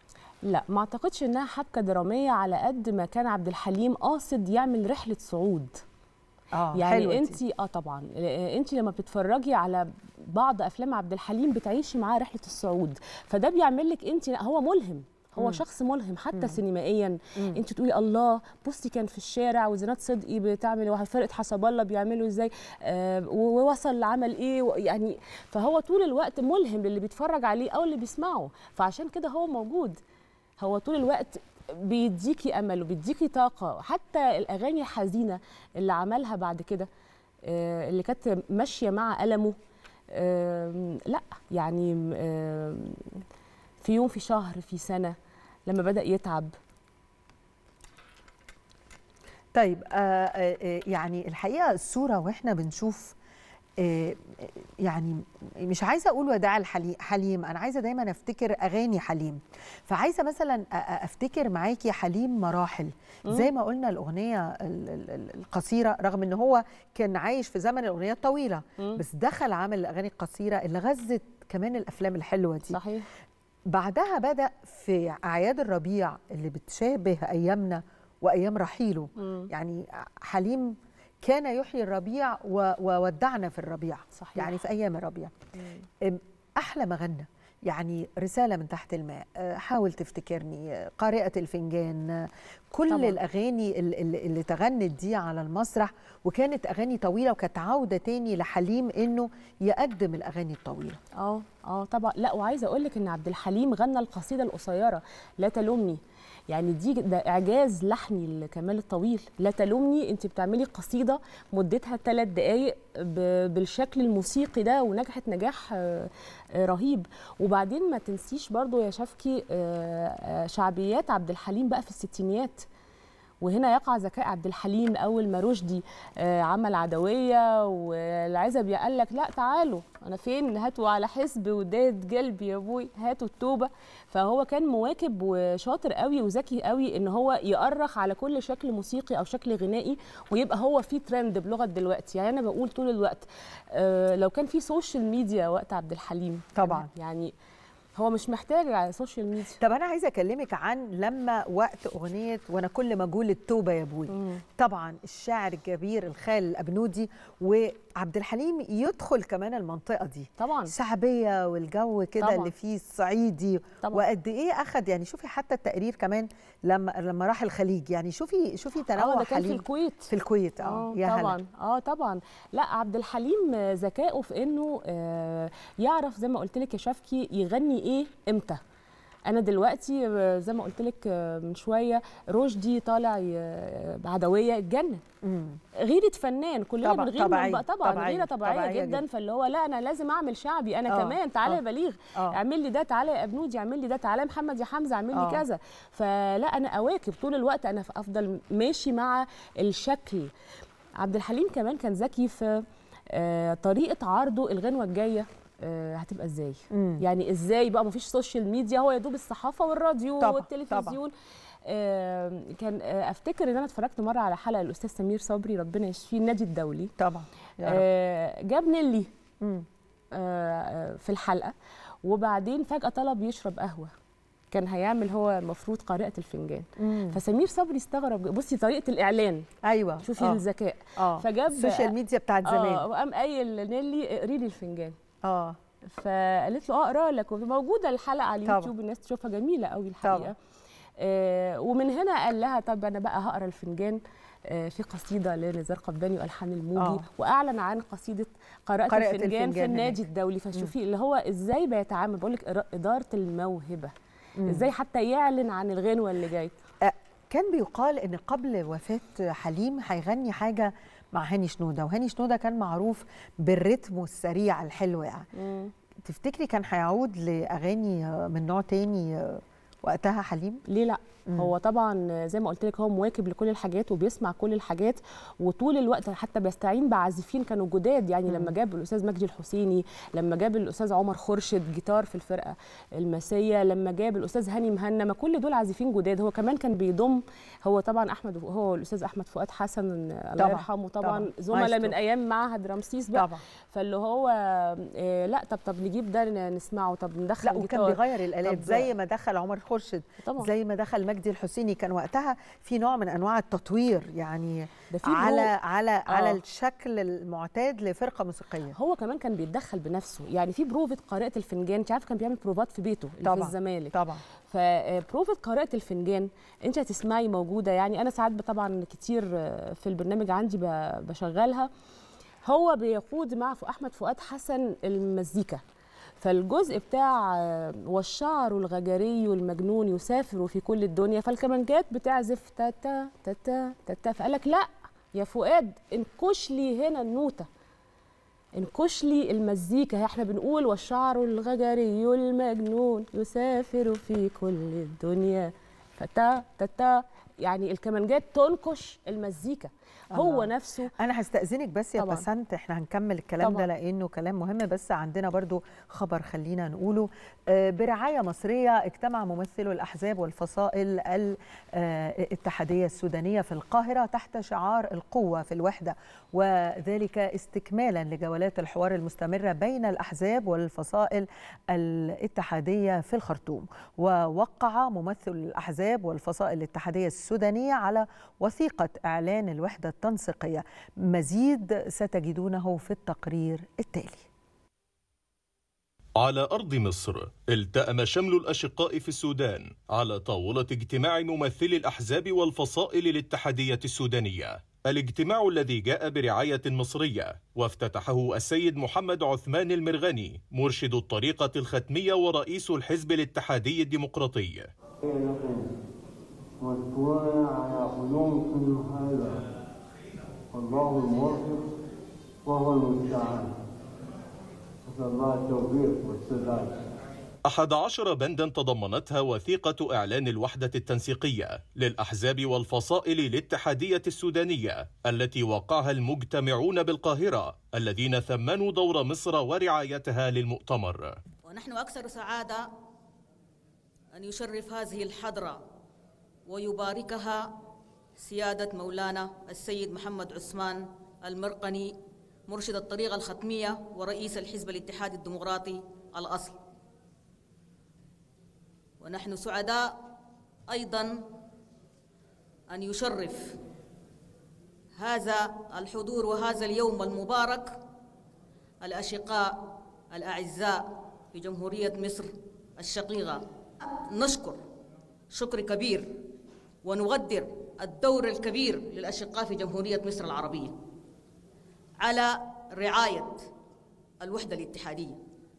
لا ما اعتقدش انها حبكه دراميه على قد ما كان عبد الحليم قاصد يعمل رحله صعود اه يعني انت اه طبعا انت لما بتتفرجي على بعض افلام عبد الحليم بتعيشي معاه رحله الصعود فده بيعمل لك انت هو ملهم هو مم. شخص ملهم حتى مم. سينمائيا مم. انت تقولي الله بصي كان في الشارع وزينات صدقي بتعمل وفرقه حسب الله بيعملوا ازاي آه ووصل لعمل ايه و- يعني فهو طول الوقت ملهم للي بيتفرج عليه او اللي بيسمعه فعشان كده هو موجود هو طول الوقت بيديكي امل وبيديكي طاقه حتى الاغاني الحزينه اللي عملها بعد كده آه، اللي كانت ماشيه مع المه آم، لا يعني آم، في يوم في شهر في سنه لما بدا يتعب طيب آه آه آه، يعني الحقيقه الصوره واحنا بنشوف آه يعني مش عايزه اقول وداع الحلي- حليم انا عايزه دايما افتكر اغاني حليم فعايزه مثلا أ- أ- افتكر معاكي حليم مراحل زي ما قلنا الاغنيه ال- ال- ال- القصيره رغم ان هو كان عايش في زمن الاغنيه الطويله مم. بس دخل عمل الاغاني القصيره اللي غزت كمان الافلام الحلوه دي صحيح بعدها بدأ في أعياد الربيع اللي بتشابه أيامنا وأيام رحيله مم. يعني حليم كان يحيي الربيع و- وودعنا في الربيع صحيح. يعني في أيام الربيع أم، أحلى ما غنى يعني رسالة من تحت الماء أه، حاول تفتكرني أه، قارئة الفنجان أه، كل طبعاً. طبعا. الأغاني ال- ال- اللي تغنت دي على المسرح وكانت أغاني طويلة وكانت عودة تاني لحليم إنه يقدم الأغاني الطويلة اه اه طبعا لا وعايزه اقول لك ان عبد الحليم غنى القصيده القصيره لا تلومني يعني دي ده اعجاز لحني لكمال الطويل لا تلومني انت بتعملي قصيده مدتها ثلاث دقائق ب- بالشكل الموسيقي ده ونجحت نجاح آه، آه، رهيب وبعدين ما تنسيش برضو يا شفكي آه، آه، شعبيات عبد الحليم بقى في الستينيات وهنا يقع ذكاء عبد الحليم اول ما رشدي آه، عمل عدويه والعزبي قال لك لا تعالوا انا فين هاتوا على حسب وداد قلبي يا ابوي هاتوا التوبه فهو كان مواكب وشاطر قوي وذكي قوي ان هو يأرخ على كل شكل موسيقي او شكل غنائي ويبقى هو في ترند بلغه دلوقتي يعني انا بقول طول الوقت آه، لو كان في سوشيال ميديا وقت عبد الحليم طبعاً. يعني هو مش محتاج على السوشيال ميديا طب انا عايزه اكلمك عن لما وقت اغنيه وانا كل ما اقول التوبه يا ابوي طبعا الشاعر الكبير الخال الابنودي وعبد الحليم يدخل كمان المنطقه دي طبعا الشعبيه والجو كده طبعاً. اللي فيه الصعيدي طبعاً. وقد ايه اخد يعني شوفي حتى التقرير كمان لما لما راح الخليج يعني شوفي شوفي اه تنوع ده كان في حليم الكويت في الكويت اه يا طبعا هلا اه طبعا لا عبد الحليم آه، ذكائه في انه آه، يعرف زي ما قلت لك يا شفكي يغني ايه امتى انا دلوقتي آه، زي ما قلت لك آه، من شويه رشدي طالع ي- بعدويه اتجنن مم. غيره فنان كلنا طبعا- بنغير طبيعية، من بقى طبعا طبيعية، غيره طبيعيه, طبيعية جدا, جدا. فاللي هو لا انا لازم اعمل شعبي انا آه، كمان تعالى آه. يا بليغ آه. اعمل لي ده تعالى يا ابنودي اعمل لي ده تعالى يا محمد يا حمزه اعمل لي آه. كذا فلا انا اواكب طول الوقت انا افضل ماشي مع الشكل عبد الحليم كمان كان ذكي في آه، طريقه عرضه الغنوه الجايه آه، هتبقى ازاي مم. يعني ازاي بقى مفيش سوشيال ميديا هو يا دوب الصحافه والراديو طبعاً، والتلفزيون آه، كان آه، افتكر ان انا اتفرجت مره على حلقه الاستاذ سمير صبري ربنا يشفيه النادي الدولي طبعا يا رب. آه، جاب نيلي مم. آه، في الحلقه وبعدين فجاه طلب يشرب قهوه كان هيعمل هو المفروض قارئه الفنجان مم. فسمير صبري استغرب بصي طريقه الاعلان ايوه شوفي آه. الذكاء اه فجاب السوشيال ميديا بتاعت زمان اه وقام قايل نيلي اقري لي الفنجان اه فقالت له اه اقرا لك موجوده الحلقه على طبعا. اليوتيوب الناس تشوفها جميله قوي الحقيقه طبعا. آه ومن هنا قال لها طب انا بقى هقرا الفنجان آه في قصيده لنزار قباني والحان الموجي آه. واعلن عن قصيده قراءه قراءة الفنجان, في الفنجان النادي هناك. الدولي فشوفي اللي هو ازاي بيتعامل بقول لك اداره الموهبه ازاي حتى يعلن عن الغنوه اللي جاي آه، كان بيقال ان قبل وفاه حليم هيغني حاجه مع هاني شنوده وهاني شنوده كان معروف بالريتم السريع الحلو يعني تفتكري كان هيعود لاغاني آه، من نوع تاني آه، وقتها حليم ليه لا مم. هو طبعا زي ما قلت لك هو مواكب لكل الحاجات وبيسمع كل الحاجات وطول الوقت حتى بيستعين بعازفين كانوا جداد يعني لما جاب الاستاذ مجدي الحسيني لما جاب الاستاذ عمر خورشيد جيتار في الفرقه المسيه لما جاب الاستاذ هاني مهنا ما كل دول عازفين جداد هو كمان كان بيضم هو طبعا احمد هو الاستاذ احمد فؤاد حسن الله طبعاً، يرحمه طبعاً. طبعا زملاء مايسترو. من ايام معهد رمسيس بقى طبعا فاللي هو آه لا طب طب نجيب ده نسمعه طب ندخل لا وكان جيتار. بيغير الالات طب- زي ما دخل عمر خورشيد طبعا زي ما دخل مجدي الحسيني كان وقتها في نوع من انواع التطوير يعني ده في على برو- على على آه. الشكل المعتاد لفرقه موسيقيه هو كمان كان بيتدخل بنفسه يعني في بروفة قارئة الفنجان انت عارف كان بيعمل بروفات في بيته اللي في طبعا الزمالك طبعا فبروفة قارئة الفنجان انت هتسمعي موجودة يعني انا ساعات طبعا كتير آه، في البرنامج عندي ب- بشغلها هو بيقود مع ف- احمد فؤاد حسن المزيكا فالجزء بتاع آه، والشعر الغجري المجنون يسافر في كل الدنيا فالكمانجات بتعزف تاتا تاتا تاتا فقال لك لا يا فؤاد انكش لي هنا النوته انكش لي المزيكا احنا بنقول والشعر الغجري المجنون يسافر في كل الدنيا فتا تتا يعني الكمانجات تنكش المزيكا هو الله. نفسه انا هستاذنك بس يا طبعاً. بسنت احنا هنكمل الكلام ده طبعاً. لانه كلام مهم بس عندنا برضو خبر خلينا نقوله آه، برعايه مصريه اجتمع ممثلو الاحزاب والفصائل الاتحاديه السودانيه في القاهره تحت شعار القوه في الوحده وذلك استكمالا لجولات الحوار المستمره بين الاحزاب والفصائل الاتحاديه في الخرطوم ووقع ممثل الاحزاب والفصائل الاتحاديه السودانيه على وثيقه اعلان الوحده التنسيقيه مزيد ستجدونه في التقرير التالي على أرض مصر التأم شمل الأشقاء في السودان على طاولة اجتماع ممثلي الأحزاب والفصائل الاتحادية السودانية الاجتماع الذي جاء برعاية مصرية وافتتحه السيد محمد عثمان المرغني مرشد الطريقة الختمية ورئيس الحزب الاتحادي الديمقراطي مشكورا على قدومكم هذا والله الموفق وهو المستعان نسأل الله التوفيق والسداد أحد عشر بندا تضمنتها وثيقة إعلان الوحدة التنسيقية للأحزاب والفصائل الاتحادية السودانية التي وقعها المجتمعون بالقاهرة الذين ثمنوا دور مصر ورعايتها للمؤتمر ونحن أكثر سعادة أن يشرف هذه الحضرة ويباركها سيادة مولانا السيد محمد عثمان المرقني مرشد الطريقة الختمية ورئيس الحزب الاتحادي الديمقراطي الأصل ونحن سعداء أيضا أن يشرف هذا الحضور وهذا اليوم المبارك الأشقاء الأعزاء في جمهورية مصر الشقيقة نشكر شكر كبير ونقدر الدور الكبير للأشقاء في جمهورية مصر العربية على رعاية الوحدة الاتحادية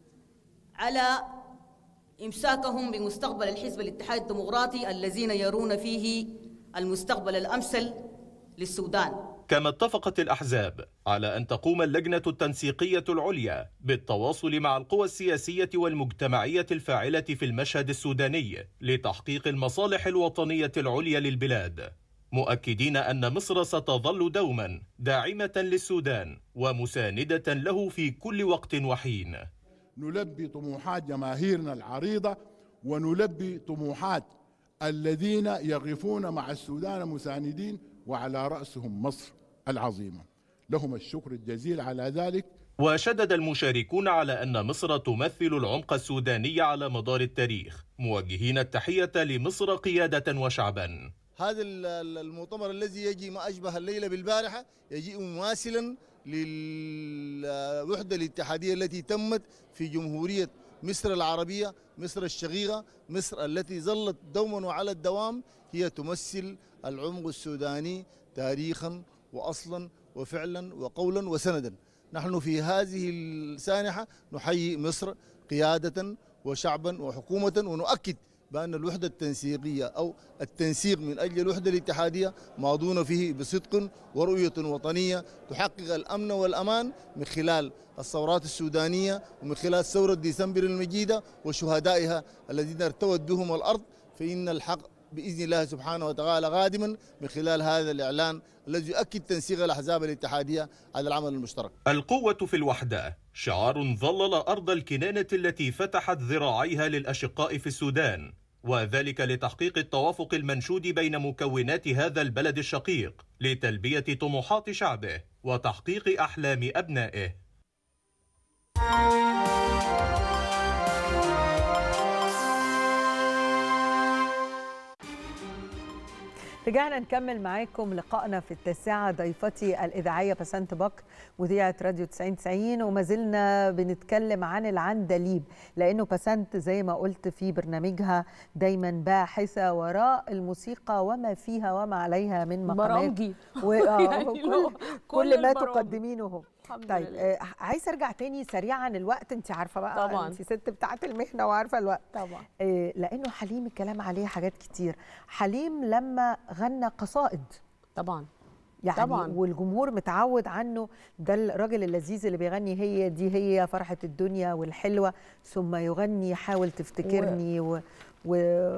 على إمساكهم بمستقبل الحزب الاتحادي الديمقراطي الذين يرون فيه المستقبل الأمثل للسودان كما اتفقت الأحزاب على أن تقوم اللجنة التنسيقية العليا بالتواصل مع القوى السياسية والمجتمعية الفاعلة في المشهد السوداني لتحقيق المصالح الوطنية العليا للبلاد مؤكدين أن مصر ستظل دوما داعمة للسودان ومساندة له في كل وقت وحين نلبي طموحات جماهيرنا العريضة ونلبي طموحات الذين يقفون مع السودان مساندين وعلى رأسهم مصر العظيمة لهم الشكر الجزيل على ذلك وشدد المشاركون على أن مصر تمثل العمق السوداني على مدار التاريخ موجهين التحية لمصر قيادة وشعبا هذا المؤتمر الذي يجي ما أشبه الليلة بالبارحة يجيء مماثلا للوحدة الاتحادية التي تمت في جمهورية مصر العربية مصر الشقيقة مصر التي ظلت دوما وعلى الدوام هي تمثل العمق السوداني تاريخا وأصلا وفعلا وقولا وسندا نحن في هذه السانحة نحيي مصر قيادة وشعبا وحكومة ونؤكد بأن الوحدة التنسيقية أو التنسيق من أجل الوحدة الاتحادية ماضون فيه بصدق ورؤية وطنية تحقق الأمن والأمان من خلال الثورات السودانية ومن خلال ثورة ديسمبر المجيدة وشهدائها الذين ارتوت بهم الأرض فإن الحق بإذن الله سبحانه وتعالى قادما من خلال هذا الإعلان الذي يؤكد تنسيق الأحزاب الاتحادية على العمل المشترك القوة في الوحدة شعار ظلل أرض الكنانة التي فتحت ذراعيها للأشقاء في السودان وذلك لتحقيق التوافق المنشود بين مكونات هذا البلد الشقيق لتلبية طموحات شعبه وتحقيق أحلام أبنائه رجعنا نكمل معاكم لقائنا في التاسعة ضيفتي الإذاعية بسنت بكر مذيعة راديو 9090 وما زلنا بنتكلم عن العندليب لأنه بسنت زي ما قلت في برنامجها دايما باحثة وراء الموسيقى وما فيها وما عليها من مقامات برامجي و... آه، يعني كل, لو- كل, كل ما البرامج. تقدمينه الحمد طيب لله. آه، عايز ارجع تاني سريعا الوقت انت عارفه بقى طبعاً. انت ست بتاعه المهنه وعارفه الوقت طبعا آه، لانه حليم الكلام عليه حاجات كتير حليم لما غنى قصائد طبعا يعني طبعاً. والجمهور متعود عنه ده الراجل اللذيذ اللي بيغني هي دي هي فرحة الدنيا والحلوة ثم يغني حاول تفتكرني و... و...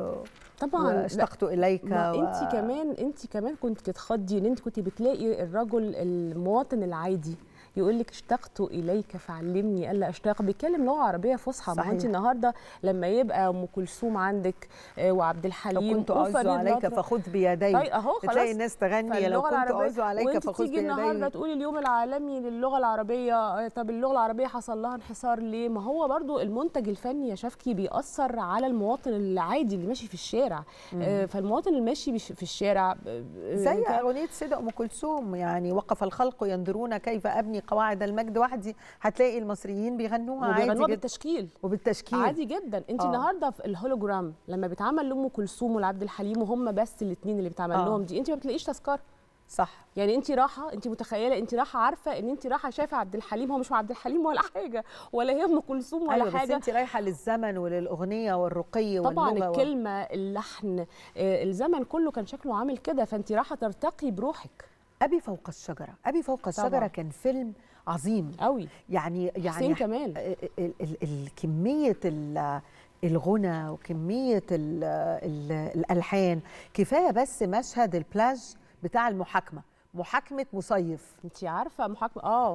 طبعا واشتقت إليك ما و... انت كمان انت كمان كنت تتخضي ان انت كنت بتلاقي الرجل المواطن العادي يقول لك اشتقت اليك فعلمني الا اشتاق بيتكلم لغه عربيه فصحى ما هو انت صحيح. النهارده لما يبقى ام كلثوم عندك آه، وعبد لو الحليم كنت أعز وفريد عليك الأطرش. فخذ بيدي طيب اهو خلاص تلاقي الناس تغني لو فاللغة كنت العربية- أعز عليك وانت فخذ تيجي النهارده بيدي تقولي اليوم العالمي للغه العربيه آه، طب اللغه العربيه حصل لها انحسار ليه ما هو برضو المنتج الفني يا شفكي بيأثر على المواطن العادي اللي ماشي في الشارع آه، فالمواطن اللي ماشي بش- في الشارع آه، آه، زي كان- أغنية سيدة أم كلثوم يعني وقف الخلق ينظرون كيف أبني قواعد المجد وحدي هتلاقي المصريين بيغنوها عادي وبيغنوها جدا بالتشكيل وبالتشكيل عادي جدا انت آه. النهارده في الهولوجرام لما بيتعمل لام كلثوم ولعبد الحليم وهم بس الاثنين اللي بيتعمل آه. لهم دي انت ما بتلاقيش تذكره صح يعني انت رايحه انت متخيله انت رايحه عارفه ان انت رايحه شايفه عبد الحليم هو مش عبد الحليم ولا حاجه ولا هي ام كلثوم ولا أيوة بس حاجه أنت رايحة للزمن وللأغنية والرقي طبعا واللغة و- الكلمه اللحن آه، الزمن كله كان شكله عامل كده فانت رايحه ترتقي بروحك أبي فوق الشجرة أبي فوق الشجرة طبعاً. كان فيلم عظيم قوي يعني يعني حسين كمال. ال- ال- ال- ال- كمية ال- الغنى وكمية ال ال الألحان كفاية بس مشهد البلاج بتاع المحاكمة محاكمة مصيف انت عارفه محاكمه اه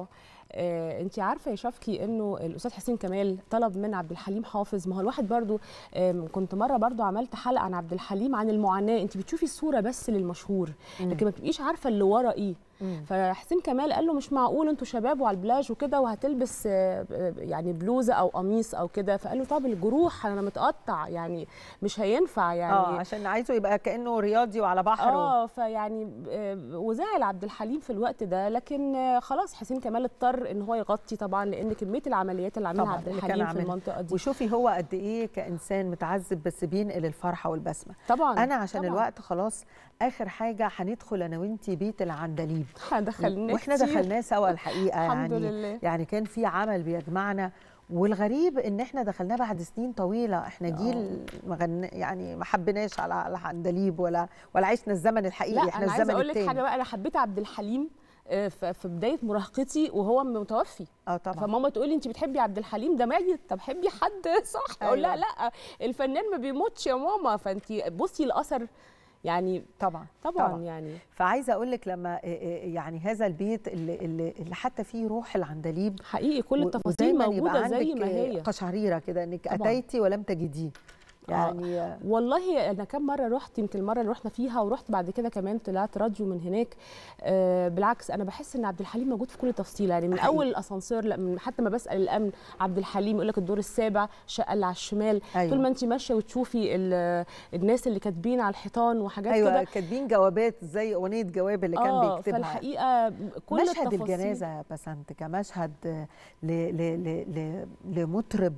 آه انت عارفه يا شفكي انه الاستاذ حسين كمال طلب من عبد الحليم حافظ ما هو الواحد برضو آم، كنت مره برضو عملت حلقه عن عبد الحليم عن المعاناه انت بتشوفي الصوره بس للمشهور لكن ما بتبقيش عارفه اللي ورا ايه فحسين كمال قال له مش معقول انتوا شباب وعلى البلاج وكده وهتلبس آه، آه، يعني بلوزه او قميص او كده فقال له طب الجروح انا متقطع يعني مش هينفع يعني اه عشان عايزه يبقى كانه رياضي وعلى بحر و- اه فيعني آه، وزعل عبد الحليم في الوقت ده لكن آه، خلاص حسين كمال اضطر ان هو يغطي طبعا لان كميه العمليات اللي عملها طبعاً عبد اللي كان الحليم في عاملها. المنطقه دي وشوفي هو قد ايه كانسان متعذب بس بينقل الفرحه والبسمه طبعا انا عشان طبعاً. الوقت خلاص اخر حاجه هندخل انا وانتي بيت العندليب دخلناه واحنا كتير. دخلناه سوا الحقيقه الحمد يعني لله. يعني كان في عمل بيجمعنا والغريب ان احنا دخلناه بعد سنين طويله احنا جيل ما غن... يعني ما حبيناش على على عندليب ولا ولا عشنا الزمن الحقيقي لا احنا انا عايزه الزمن اقول لك التاني حاجه بقى انا حبيت عبد الحليم آه، ف- في بدايه مراهقتي وهو متوفي اه طبعا فماما تقول لي انت بتحبي عبد الحليم ده ميت طب حبي حد صح اقول لها أيوة. لا الفنان ما بيموتش يا ماما فانت بصي الاثر يعني طبعا طبعا, طبعاً. يعني فعايزه اقول لك لما إيه إيه يعني هذا البيت اللي, اللي, اللي حتى فيه روح العندليب حقيقي كل و- التفاصيل ودايماً موجوده يبقى زي عندك ما هي قشعريره كده انك طبعاً. اتيتي ولم تجديه يعني آه. والله انا كم مره رحت يمكن المره اللي رحنا فيها ورحت بعد كده كمان طلعت راديو من هناك آه بالعكس انا بحس ان عبد الحليم موجود في كل تفصيله يعني من حقيقي. اول الاسانسير لا من حتى ما بسال الامن عبد الحليم يقول لك الدور السابع الشقه اللي على الشمال أيوة. طول ما انت ماشيه وتشوفي ال- الناس اللي كاتبين على الحيطان وحاجات ايوه كده كاتبين جوابات زي اغنيه جواب اللي كان آه بيكتبها فالحقيقه كل مشهد التفاصيل الجنازه يا بسنت كمشهد ل ل ل ل لمطرب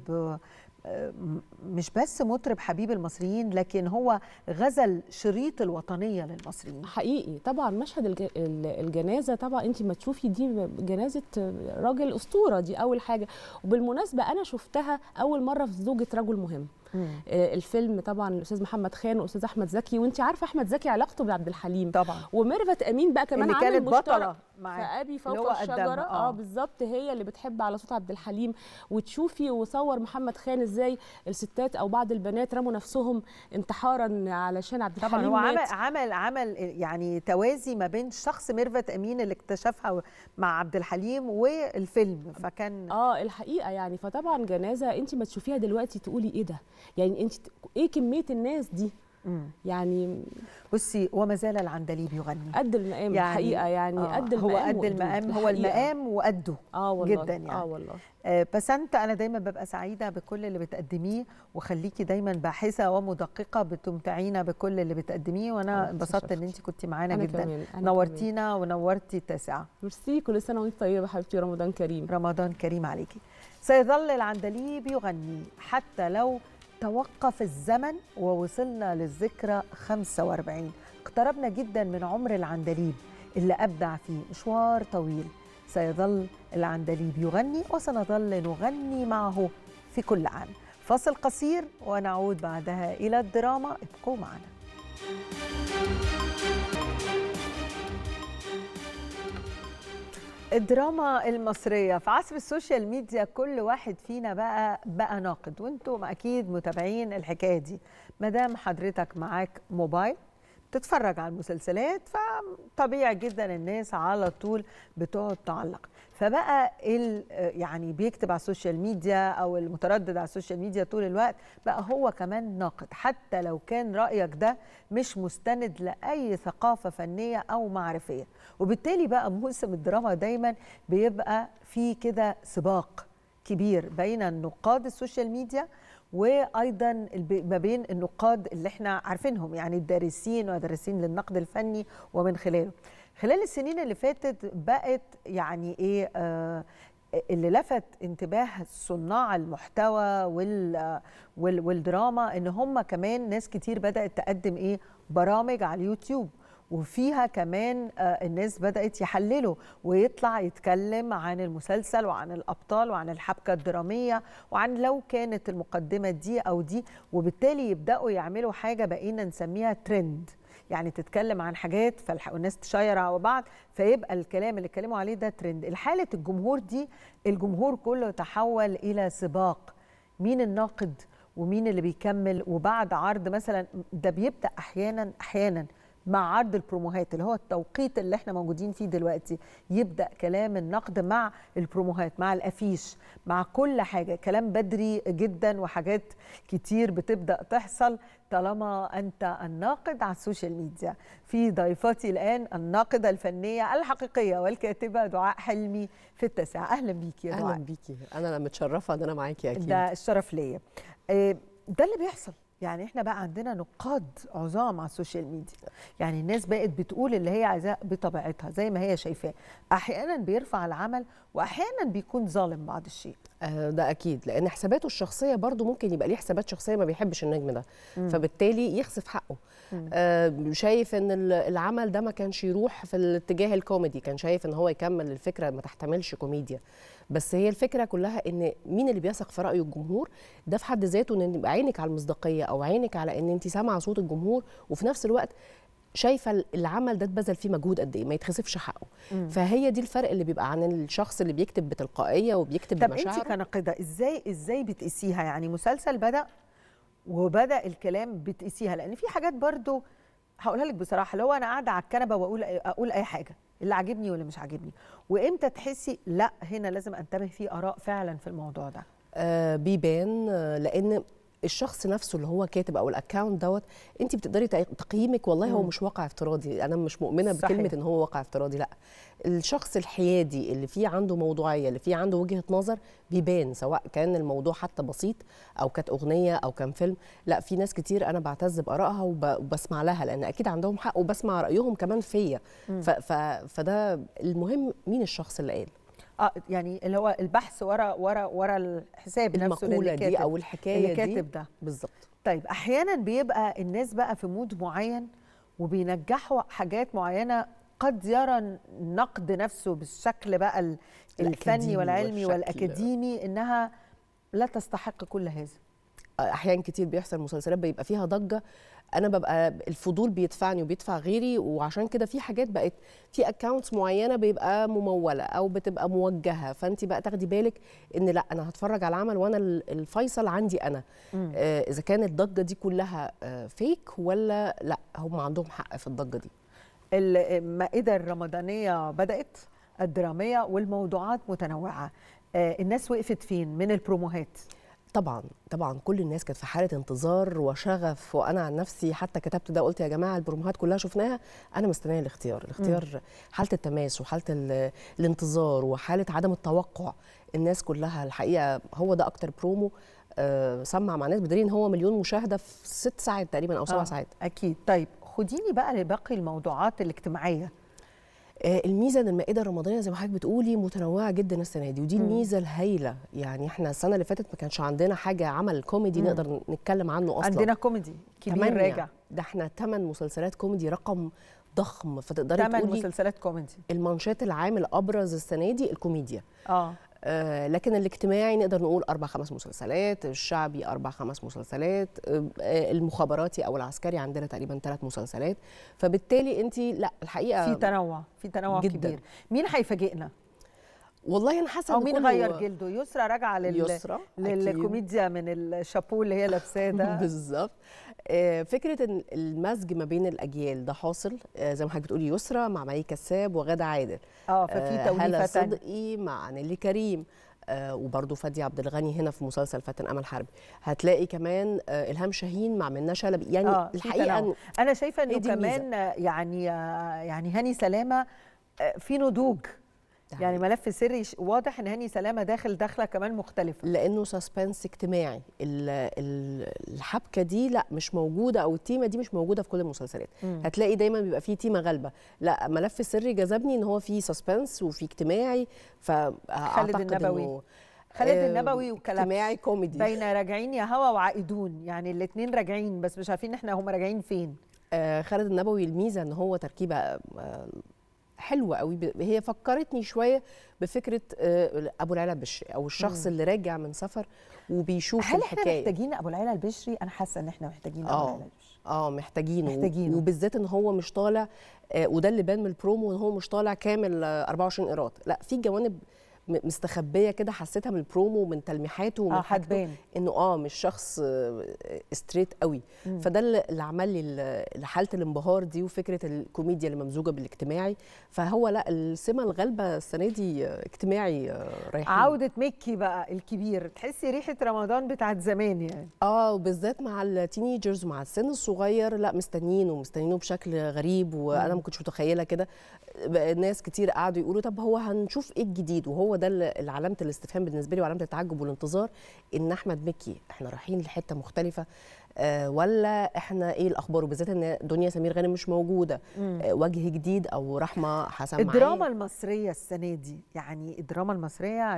آه، م- مش بس مطرب حبيب المصريين لكن هو غزل شريط الوطنيه للمصريين حقيقي طبعا مشهد الج- ال- الجنازه طبعا انت ما تشوفي دي جنازه راجل اسطوره دي اول حاجه وبالمناسبه انا شفتها اول مره في زوجة رجل مهم آه، الفيلم طبعا الاستاذ محمد خان والاستاذ احمد زكي وانت عارفه احمد زكي علاقته بعبد الحليم طبعا وميرفت امين بقى كمان اللي عامل كانت مشترك بطلة معاه، فابي اللي فوق هو الشجره قدامها، اه آه. بالظبط هي اللي بتحب على صوت عبد الحليم وتشوفي وصور محمد خان ازاي الستات او بعض البنات رموا نفسهم انتحارا علشان عبد طبعا الحليم هو عمل مات. عمل عمل يعني توازي ما بين شخص ميرفت امين اللي اكتشفها مع عبد الحليم والفيلم فكان اه الحقيقه يعني فطبعا جنازه انت ما تشوفيها دلوقتي تقولي ايه ده يعني انت ت- ايه كميه الناس دي مم. يعني بصي وما زال العندليب يغني قد المقام يعني- الحقيقه يعني آه، قد المقام هو قد وقدود، المقام هو الحقيقة. المقام وقده اه والله جدا يعني اه والله آه، بس انت انا دايما ببقى سعيده بكل اللي بتقدميه وخليكي دايما باحثه ومدققه بتمتعينا بكل اللي بتقدميه وانا الله انبسطت ان يشرفك. انت كنت معانا أنا جدا كمان، أنا نورتينا ونورتي التاسعه ميرسي كل سنه وانت طيبه حبيبتي رمضان كريم رمضان كريم عليكي سيظل العندليب يغني حتى لو توقف الزمن ووصلنا للذكرى 45 اقتربنا جدا من عمر العندليب اللي أبدع فيه مشوار طويل سيظل العندليب يغني وسنظل نغني معه في كل عام فاصل قصير ونعود بعدها إلى الدراما ابقوا معنا الدراما المصرية في عصر السوشيال ميديا كل واحد فينا بقى بقى ناقد وانتم أكيد متابعين الحكاية دي مادام حضرتك معاك موبايل تتفرج على المسلسلات فطبيعي جدا الناس على طول بتقعد تعلق فبقى ال يعني بيكتب على السوشيال ميديا او المتردد على السوشيال ميديا طول الوقت بقى هو كمان ناقد حتى لو كان رايك ده مش مستند لاي ثقافه فنيه او معرفيه وبالتالي بقى موسم الدراما دايما بيبقى فيه كده سباق كبير بين النقاد السوشيال ميديا وايضا الب- ما بين النقاد اللي احنا عارفينهم يعني الدارسين ودارسين للنقد الفني ومن خلاله خلال السنين اللي فاتت بقت يعني ايه آه اللي لفت انتباه صناع المحتوى وال وال والدراما ان هم كمان ناس كتير بدات تقدم ايه برامج على اليوتيوب وفيها كمان آه، الناس بدأت يحللوا ويطلع يتكلم عن المسلسل وعن الأبطال وعن الحبكة الدرامية وعن لو كانت المقدمة دي أو دي وبالتالي يبدأوا يعملوا حاجة بقينا نسميها ترند يعني تتكلم عن حاجات فالح- والناس تشير على بعض فيبقى الكلام اللي اتكلموا عليه ده ترند الحالة الجمهور دي الجمهور كله تحول إلى سباق مين الناقد ومين اللي بيكمل وبعد عرض مثلا ده بيبدأ أحيانا أحيانا مع عرض البروموهات اللي هو التوقيت اللي احنا موجودين فيه دلوقتي يبدا كلام النقد مع البروموهات مع الافيش مع كل حاجه كلام بدري جدا وحاجات كتير بتبدا تحصل طالما انت الناقد على السوشيال ميديا في ضيفتي الان الناقده الفنيه الحقيقيه والكاتبه دعاء حلمي في التاسعه اهلا بيكي يا دعاء اهلا بيكي انا متشرفه ان انا معاكي اكيد ده الشرف ليا آه، ده اللي بيحصل يعني احنا بقى عندنا نقاد عظام على السوشيال ميديا يعني الناس بقت بتقول اللي هي عايزاه بطبيعتها زي ما هي شايفاه احيانا بيرفع العمل واحيانا بيكون ظالم بعض الشيء آه، ده اكيد لان حساباته الشخصيه برضو ممكن يبقى ليه حسابات شخصيه ما بيحبش النجم ده مم. فبالتالي يخسف حقه مم. آه، شايف ان ال- العمل ده ما كانش يروح في الاتجاه الكوميدي كان شايف ان هو يكمل الفكره ما تحتملش كوميديا بس هي الفكره كلها ان مين اللي بيثق في راي الجمهور ده في حد ذاته ان يبقى عينك على المصداقيه او عينك على ان انت سامعه صوت الجمهور وفي نفس الوقت شايفه العمل ده اتبذل فيه مجهود قد ايه ما يتخسفش حقه مم. فهي دي الفرق اللي بيبقى عن الشخص اللي بيكتب بتلقائيه وبيكتب طب انت بمشاعره كناقده ازاي ازاي بتقيسيها يعني مسلسل بدا وبدا الكلام بتقيسيها لان في حاجات برضو هقولها لك بصراحه لو انا قاعده على الكنبه واقول اقول اي حاجه اللي عاجبني واللي مش عاجبني وامتى تحسي لا هنا لازم انتبه في اراء فعلا في الموضوع ده آه بيبان آه لان الشخص نفسه اللي هو كاتب او الاكونت دوت انت بتقدري تق- تقييمك والله هو مم. مش واقع افتراضي انا مش مؤمنه صحيح. بكلمه ان هو واقع افتراضي لا الشخص الحيادي اللي فيه عنده موضوعيه اللي فيه عنده وجهه نظر بيبان سواء كان الموضوع حتى بسيط او كانت اغنيه او كان فيلم لا في ناس كتير انا بعتز بارائها وب- وبسمع لها لان اكيد عندهم حق وبسمع رايهم كمان فيا مم. ف- ف- فده المهم مين الشخص اللي قال اه يعني اللي هو البحث ورا ورا ورا الحساب نفسه المقولة اللي دي كاتب أو الحكاية اللي دي. كاتب ده بالظبط طيب احيانا بيبقى الناس بقى في مود معين وبينجحوا حاجات معينه قد يرى النقد نفسه بالشكل بقى ال- الفني الأكاديمي والعلمي والشكل. والاكاديمي انها لا تستحق كل هذا احيان كتير بيحصل مسلسلات بيبقى فيها ضجه انا ببقى الفضول بيدفعني وبيدفع غيري وعشان كده في حاجات بقت في اكونتس معينه بيبقى مموله او بتبقى موجهه فانت بقى تاخدي بالك ان لا انا هتفرج على العمل وانا ال- الفيصل عندي انا مم. آه اذا كانت الضجه دي كلها آه فيك ولا لا هم عندهم حق في الضجه دي المائده الرمضانيه بدات الدراميه والموضوعات متنوعه آه، الناس وقفت فين من البروموهات طبعا طبعا كل الناس كانت في حاله انتظار وشغف وانا عن نفسي حتى كتبت ده قلت يا جماعه البروموهات كلها شفناها انا مستنيه الاختيار الاختيار حاله التماس وحاله ال- الانتظار وحاله عدم التوقع الناس كلها الحقيقه هو ده اكتر برومو آه سمع مع ناس بدليل ان هو مليون مشاهده في ست ساعات تقريبا او سبع آه، ساعات اكيد طيب خديني بقى لباقي الموضوعات الاجتماعيه آه، الميزه ان المائده الرمضانيه زي ما حضرتك بتقولي متنوعه جدا السنه دي ودي مم. الميزه الهايله يعني احنا السنه اللي فاتت ما كانش عندنا حاجه عمل كوميدي مم. نقدر نتكلم عنه اصلا عندنا كوميدي كبير تمانية. راجع ده احنا ثمان مسلسلات كوميدي رقم ضخم فتقدري ثمان تقولي مسلسلات كوميدي المانشات العام الابرز السنه دي الكوميديا اه آه لكن الاجتماعي نقدر نقول اربع خمس مسلسلات الشعبي اربع خمس مسلسلات آه آه، المخابراتي او العسكري عندنا تقريبا ثلاث مسلسلات فبالتالي انت لا الحقيقه في تنوع في تنوع جداً. كبير مين هيفاجئنا والله انا حاسه او إن مين كله- غير جلده يسرا راجعه لل... يسرا، أكيد. للكوميديا من الشابو اللي هي لابساه ده بالظبط آه، فكره ان المزج ما بين الاجيال ده حاصل آه، زي ما حضرتك بتقولي يسرا مع مي كساب وغاده عادل اه ففي آه، توليفه هلا تانية. صدقي مع نيلي كريم آه وبرضه فادي عبد الغني هنا في مسلسل فاتن امل حربي هتلاقي كمان آه الهام شاهين مع منى شلبي يعني آه في الحقيقه تنوع. إن انا شايفه انه هي دي الميزة. كمان آه، يعني آه، يعني هاني سلامه آه، في نضوج يعني ملف سري ش- واضح ان هاني سلامه داخل داخله كمان مختلفه لانه سسبنس اجتماعي ال- ال- الحبكه دي لا مش موجوده او التيمه دي مش موجوده في كل المسلسلات مم. هتلاقي دايما بيبقى فيه تيمه غالبه لا ملف السري جذبني ان هو فيه سسبنس وفيه اجتماعي فاعتقد النبوي. انه خالد آه، النبوي وكلبش اجتماعي كوميدي بين راجعين يا هوا وعائدون يعني الاثنين راجعين بس مش عارفين احنا هم راجعين فين آه خالد النبوي الميزه ان هو تركيبه آه حلوه قوي ب- هي فكرتني شويه بفكره آه ابو العلا البشري او الشخص مم. اللي راجع من سفر وبيشوف هل احنا الحكايه محتاجين ابو العلا البشري انا حاسه ان احنا محتاجين ابو اه العلا البشري اه محتاجينه محتاجينه. وبالذات ان هو مش طالع آه وده اللي بان من البرومو ان هو مش طالع كامل آه 24 قيراط لا في جوانب م- مستخبيه كده حسيتها من البرومو ومن تلميحاته ومن آه، حاجته هتبان. انه اه مش شخص ستريت قوي مم. فده اللي اللي عمل لي ال- حاله الانبهار دي وفكره الكوميديا اللي ممزوجه بالاجتماعي فهو لا السمه الغالبه السنه دي آه، اجتماعي آه، رايحين عودة ميكي بقى الكبير تحسي ريحة رمضان بتاعت زمان يعني اه وبالذات مع التينيجرز ومع السن الصغير لا مستنيينه ومستنيينه بشكل غريب وانا مم. ما كنتش متخيله كده بقى ناس كتير قعدوا يقولوا طب هو هنشوف ايه الجديد وهو ده اللي اللي علامه الاستفهام بالنسبه لي وعلامه التعجب والانتظار ان احمد مكي احنا رايحين لحته مختلفه آه ولا احنا ايه الاخبار وبالذات ان دنيا سمير غانم مش موجوده مم. آه وجه جديد او رحمه حسن الدراما معايا. المصرية السنة دي يعني الدراما المصرية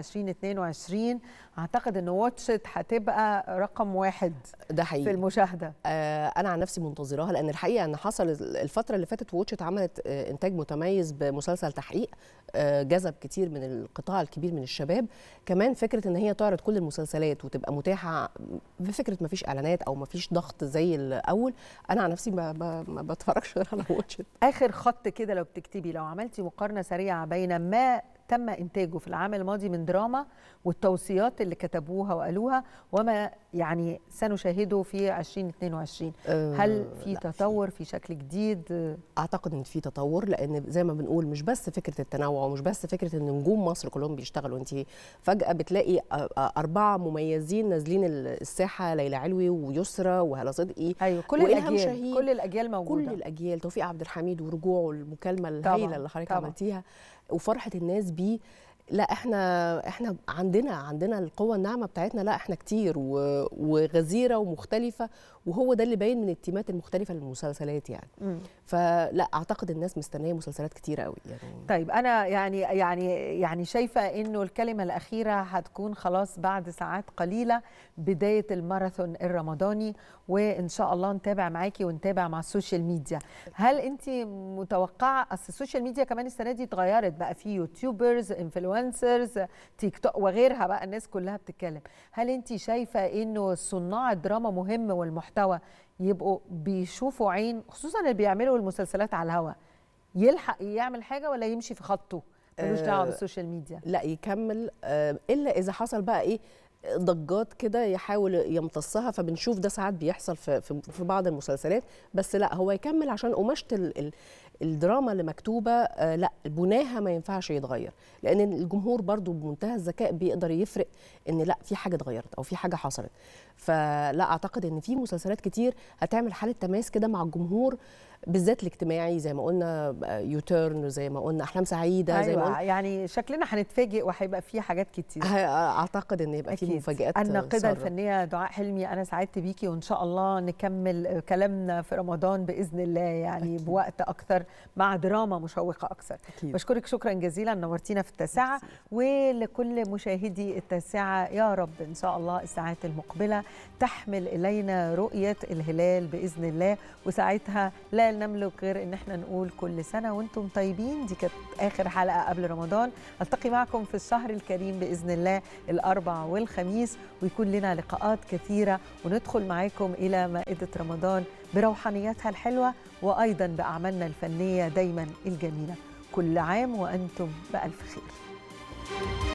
2022 أعتقد إن واتشت هتبقى رقم واحد ده حقيقي في المشاهدة آه، انا عن نفسي منتظراها لان الحقيقه ان حصل الفتره اللي فاتت واتشت عملت آه، انتاج متميز بمسلسل تحقيق آه، جذب كتير من القطاع الكبير من الشباب كمان فكره ان هي تعرض كل المسلسلات وتبقى متاحه بفكره ما فيش اعلانات او ما فيش ضغط زي الاول انا عن نفسي ما, ما, ما بتفرجش غير على واتشت آخر خط كده لو بتكتبي لو عملتي مقارنة سريعة بين ما تم إنتاجه في العام الماضي من دراما والتوصيات اللي كتبوها وقالوها وما يعني سنشاهده في 2022 آه، هل في لا، تطور في شكل جديد اعتقد ان في تطور لان زي ما بنقول مش بس فكره التنوع ومش بس فكره ان نجوم مصر كلهم بيشتغلوا انت فجاه بتلاقي أ- أ- اربعه مميزين نازلين الساحه ليلى علوي ويسرى وهلا صدقي ايوه كل وإلهام الاجيال شاهين. كل الاجيال موجوده كل الاجيال توفيق عبد الحميد ورجوعه المكالمه طبعاً، الهائله اللي حضرتك طبعاً. عملتيها وفرحه الناس بيه لا احنا احنا عندنا عندنا القوه الناعمه بتاعتنا لا احنا كتير و- وغزيره ومختلفه وهو ده اللي باين من التيمات المختلفه للمسلسلات يعني مم. فلا اعتقد الناس مستنيه مسلسلات كتيره قوي يعني طيب انا يعني يعني يعني شايفه انه الكلمه الاخيره هتكون خلاص بعد ساعات قليله بدايه الماراثون الرمضاني وان شاء الله نتابع معاكي ونتابع مع السوشيال ميديا هل انت متوقعه اصل السوشيال ميديا كمان السنه دي اتغيرت بقى في يوتيوبرز انفلونسرز تيك توك وغيرها بقى الناس كلها بتتكلم هل انت شايفه انه صناع الدراما مهم والمحتوى يبقوا بيشوفوا عين خصوصا اللي بيعملوا المسلسلات على الهوا يلحق يعمل حاجه ولا يمشي في خطه ملوش دعوه آه، بالسوشيال ميديا لا يكمل آه، الا اذا حصل بقى ايه ضجات كده يحاول يمتصها فبنشوف ده ساعات بيحصل في في في بعض المسلسلات بس لا هو يكمل عشان قماشه ال- ال- الدراما اللي مكتوبه آه، لا بناها ما ينفعش يتغير لان الجمهور برضو بمنتهى الذكاء بيقدر يفرق ان لا في حاجه اتغيرت او في حاجه حصلت فلا اعتقد ان في مسلسلات كتير هتعمل حاله تماس كده مع الجمهور بالذات الاجتماعي زي ما قلنا يوتيرن زي ما قلنا احلام سعيده زي ما ايوه قلنا يعني شكلنا هنتفاجئ وهيبقى في حاجات كتير اعتقد ان يبقى في أكيد. مفاجات الناقدة سارة. الفنية دعاء حلمي أنا سعدت بيكي وإن شاء الله نكمل كلامنا في رمضان بإذن الله يعني أكيد. بوقت أكثر مع دراما مشوقة أكثر أكيد. بشكرك شكرا جزيلا نورتينا في التاسعة ولكل مشاهدي التاسعة يا رب إن شاء الله الساعات المقبلة تحمل إلينا رؤية الهلال بإذن الله وساعتها لا نملك غير إن احنا نقول كل سنة وانتم طيبين دي كانت آخر حلقة قبل رمضان ألتقي معكم في الشهر الكريم بإذن الله الأربع والخميس ويكون لنا لقاءات كثيرة وندخل معاكم إلى مائدة رمضان بروحانياتها الحلوة وأيضا بأعمالنا الفنية دايما الجميلة كل عام وأنتم بألف خير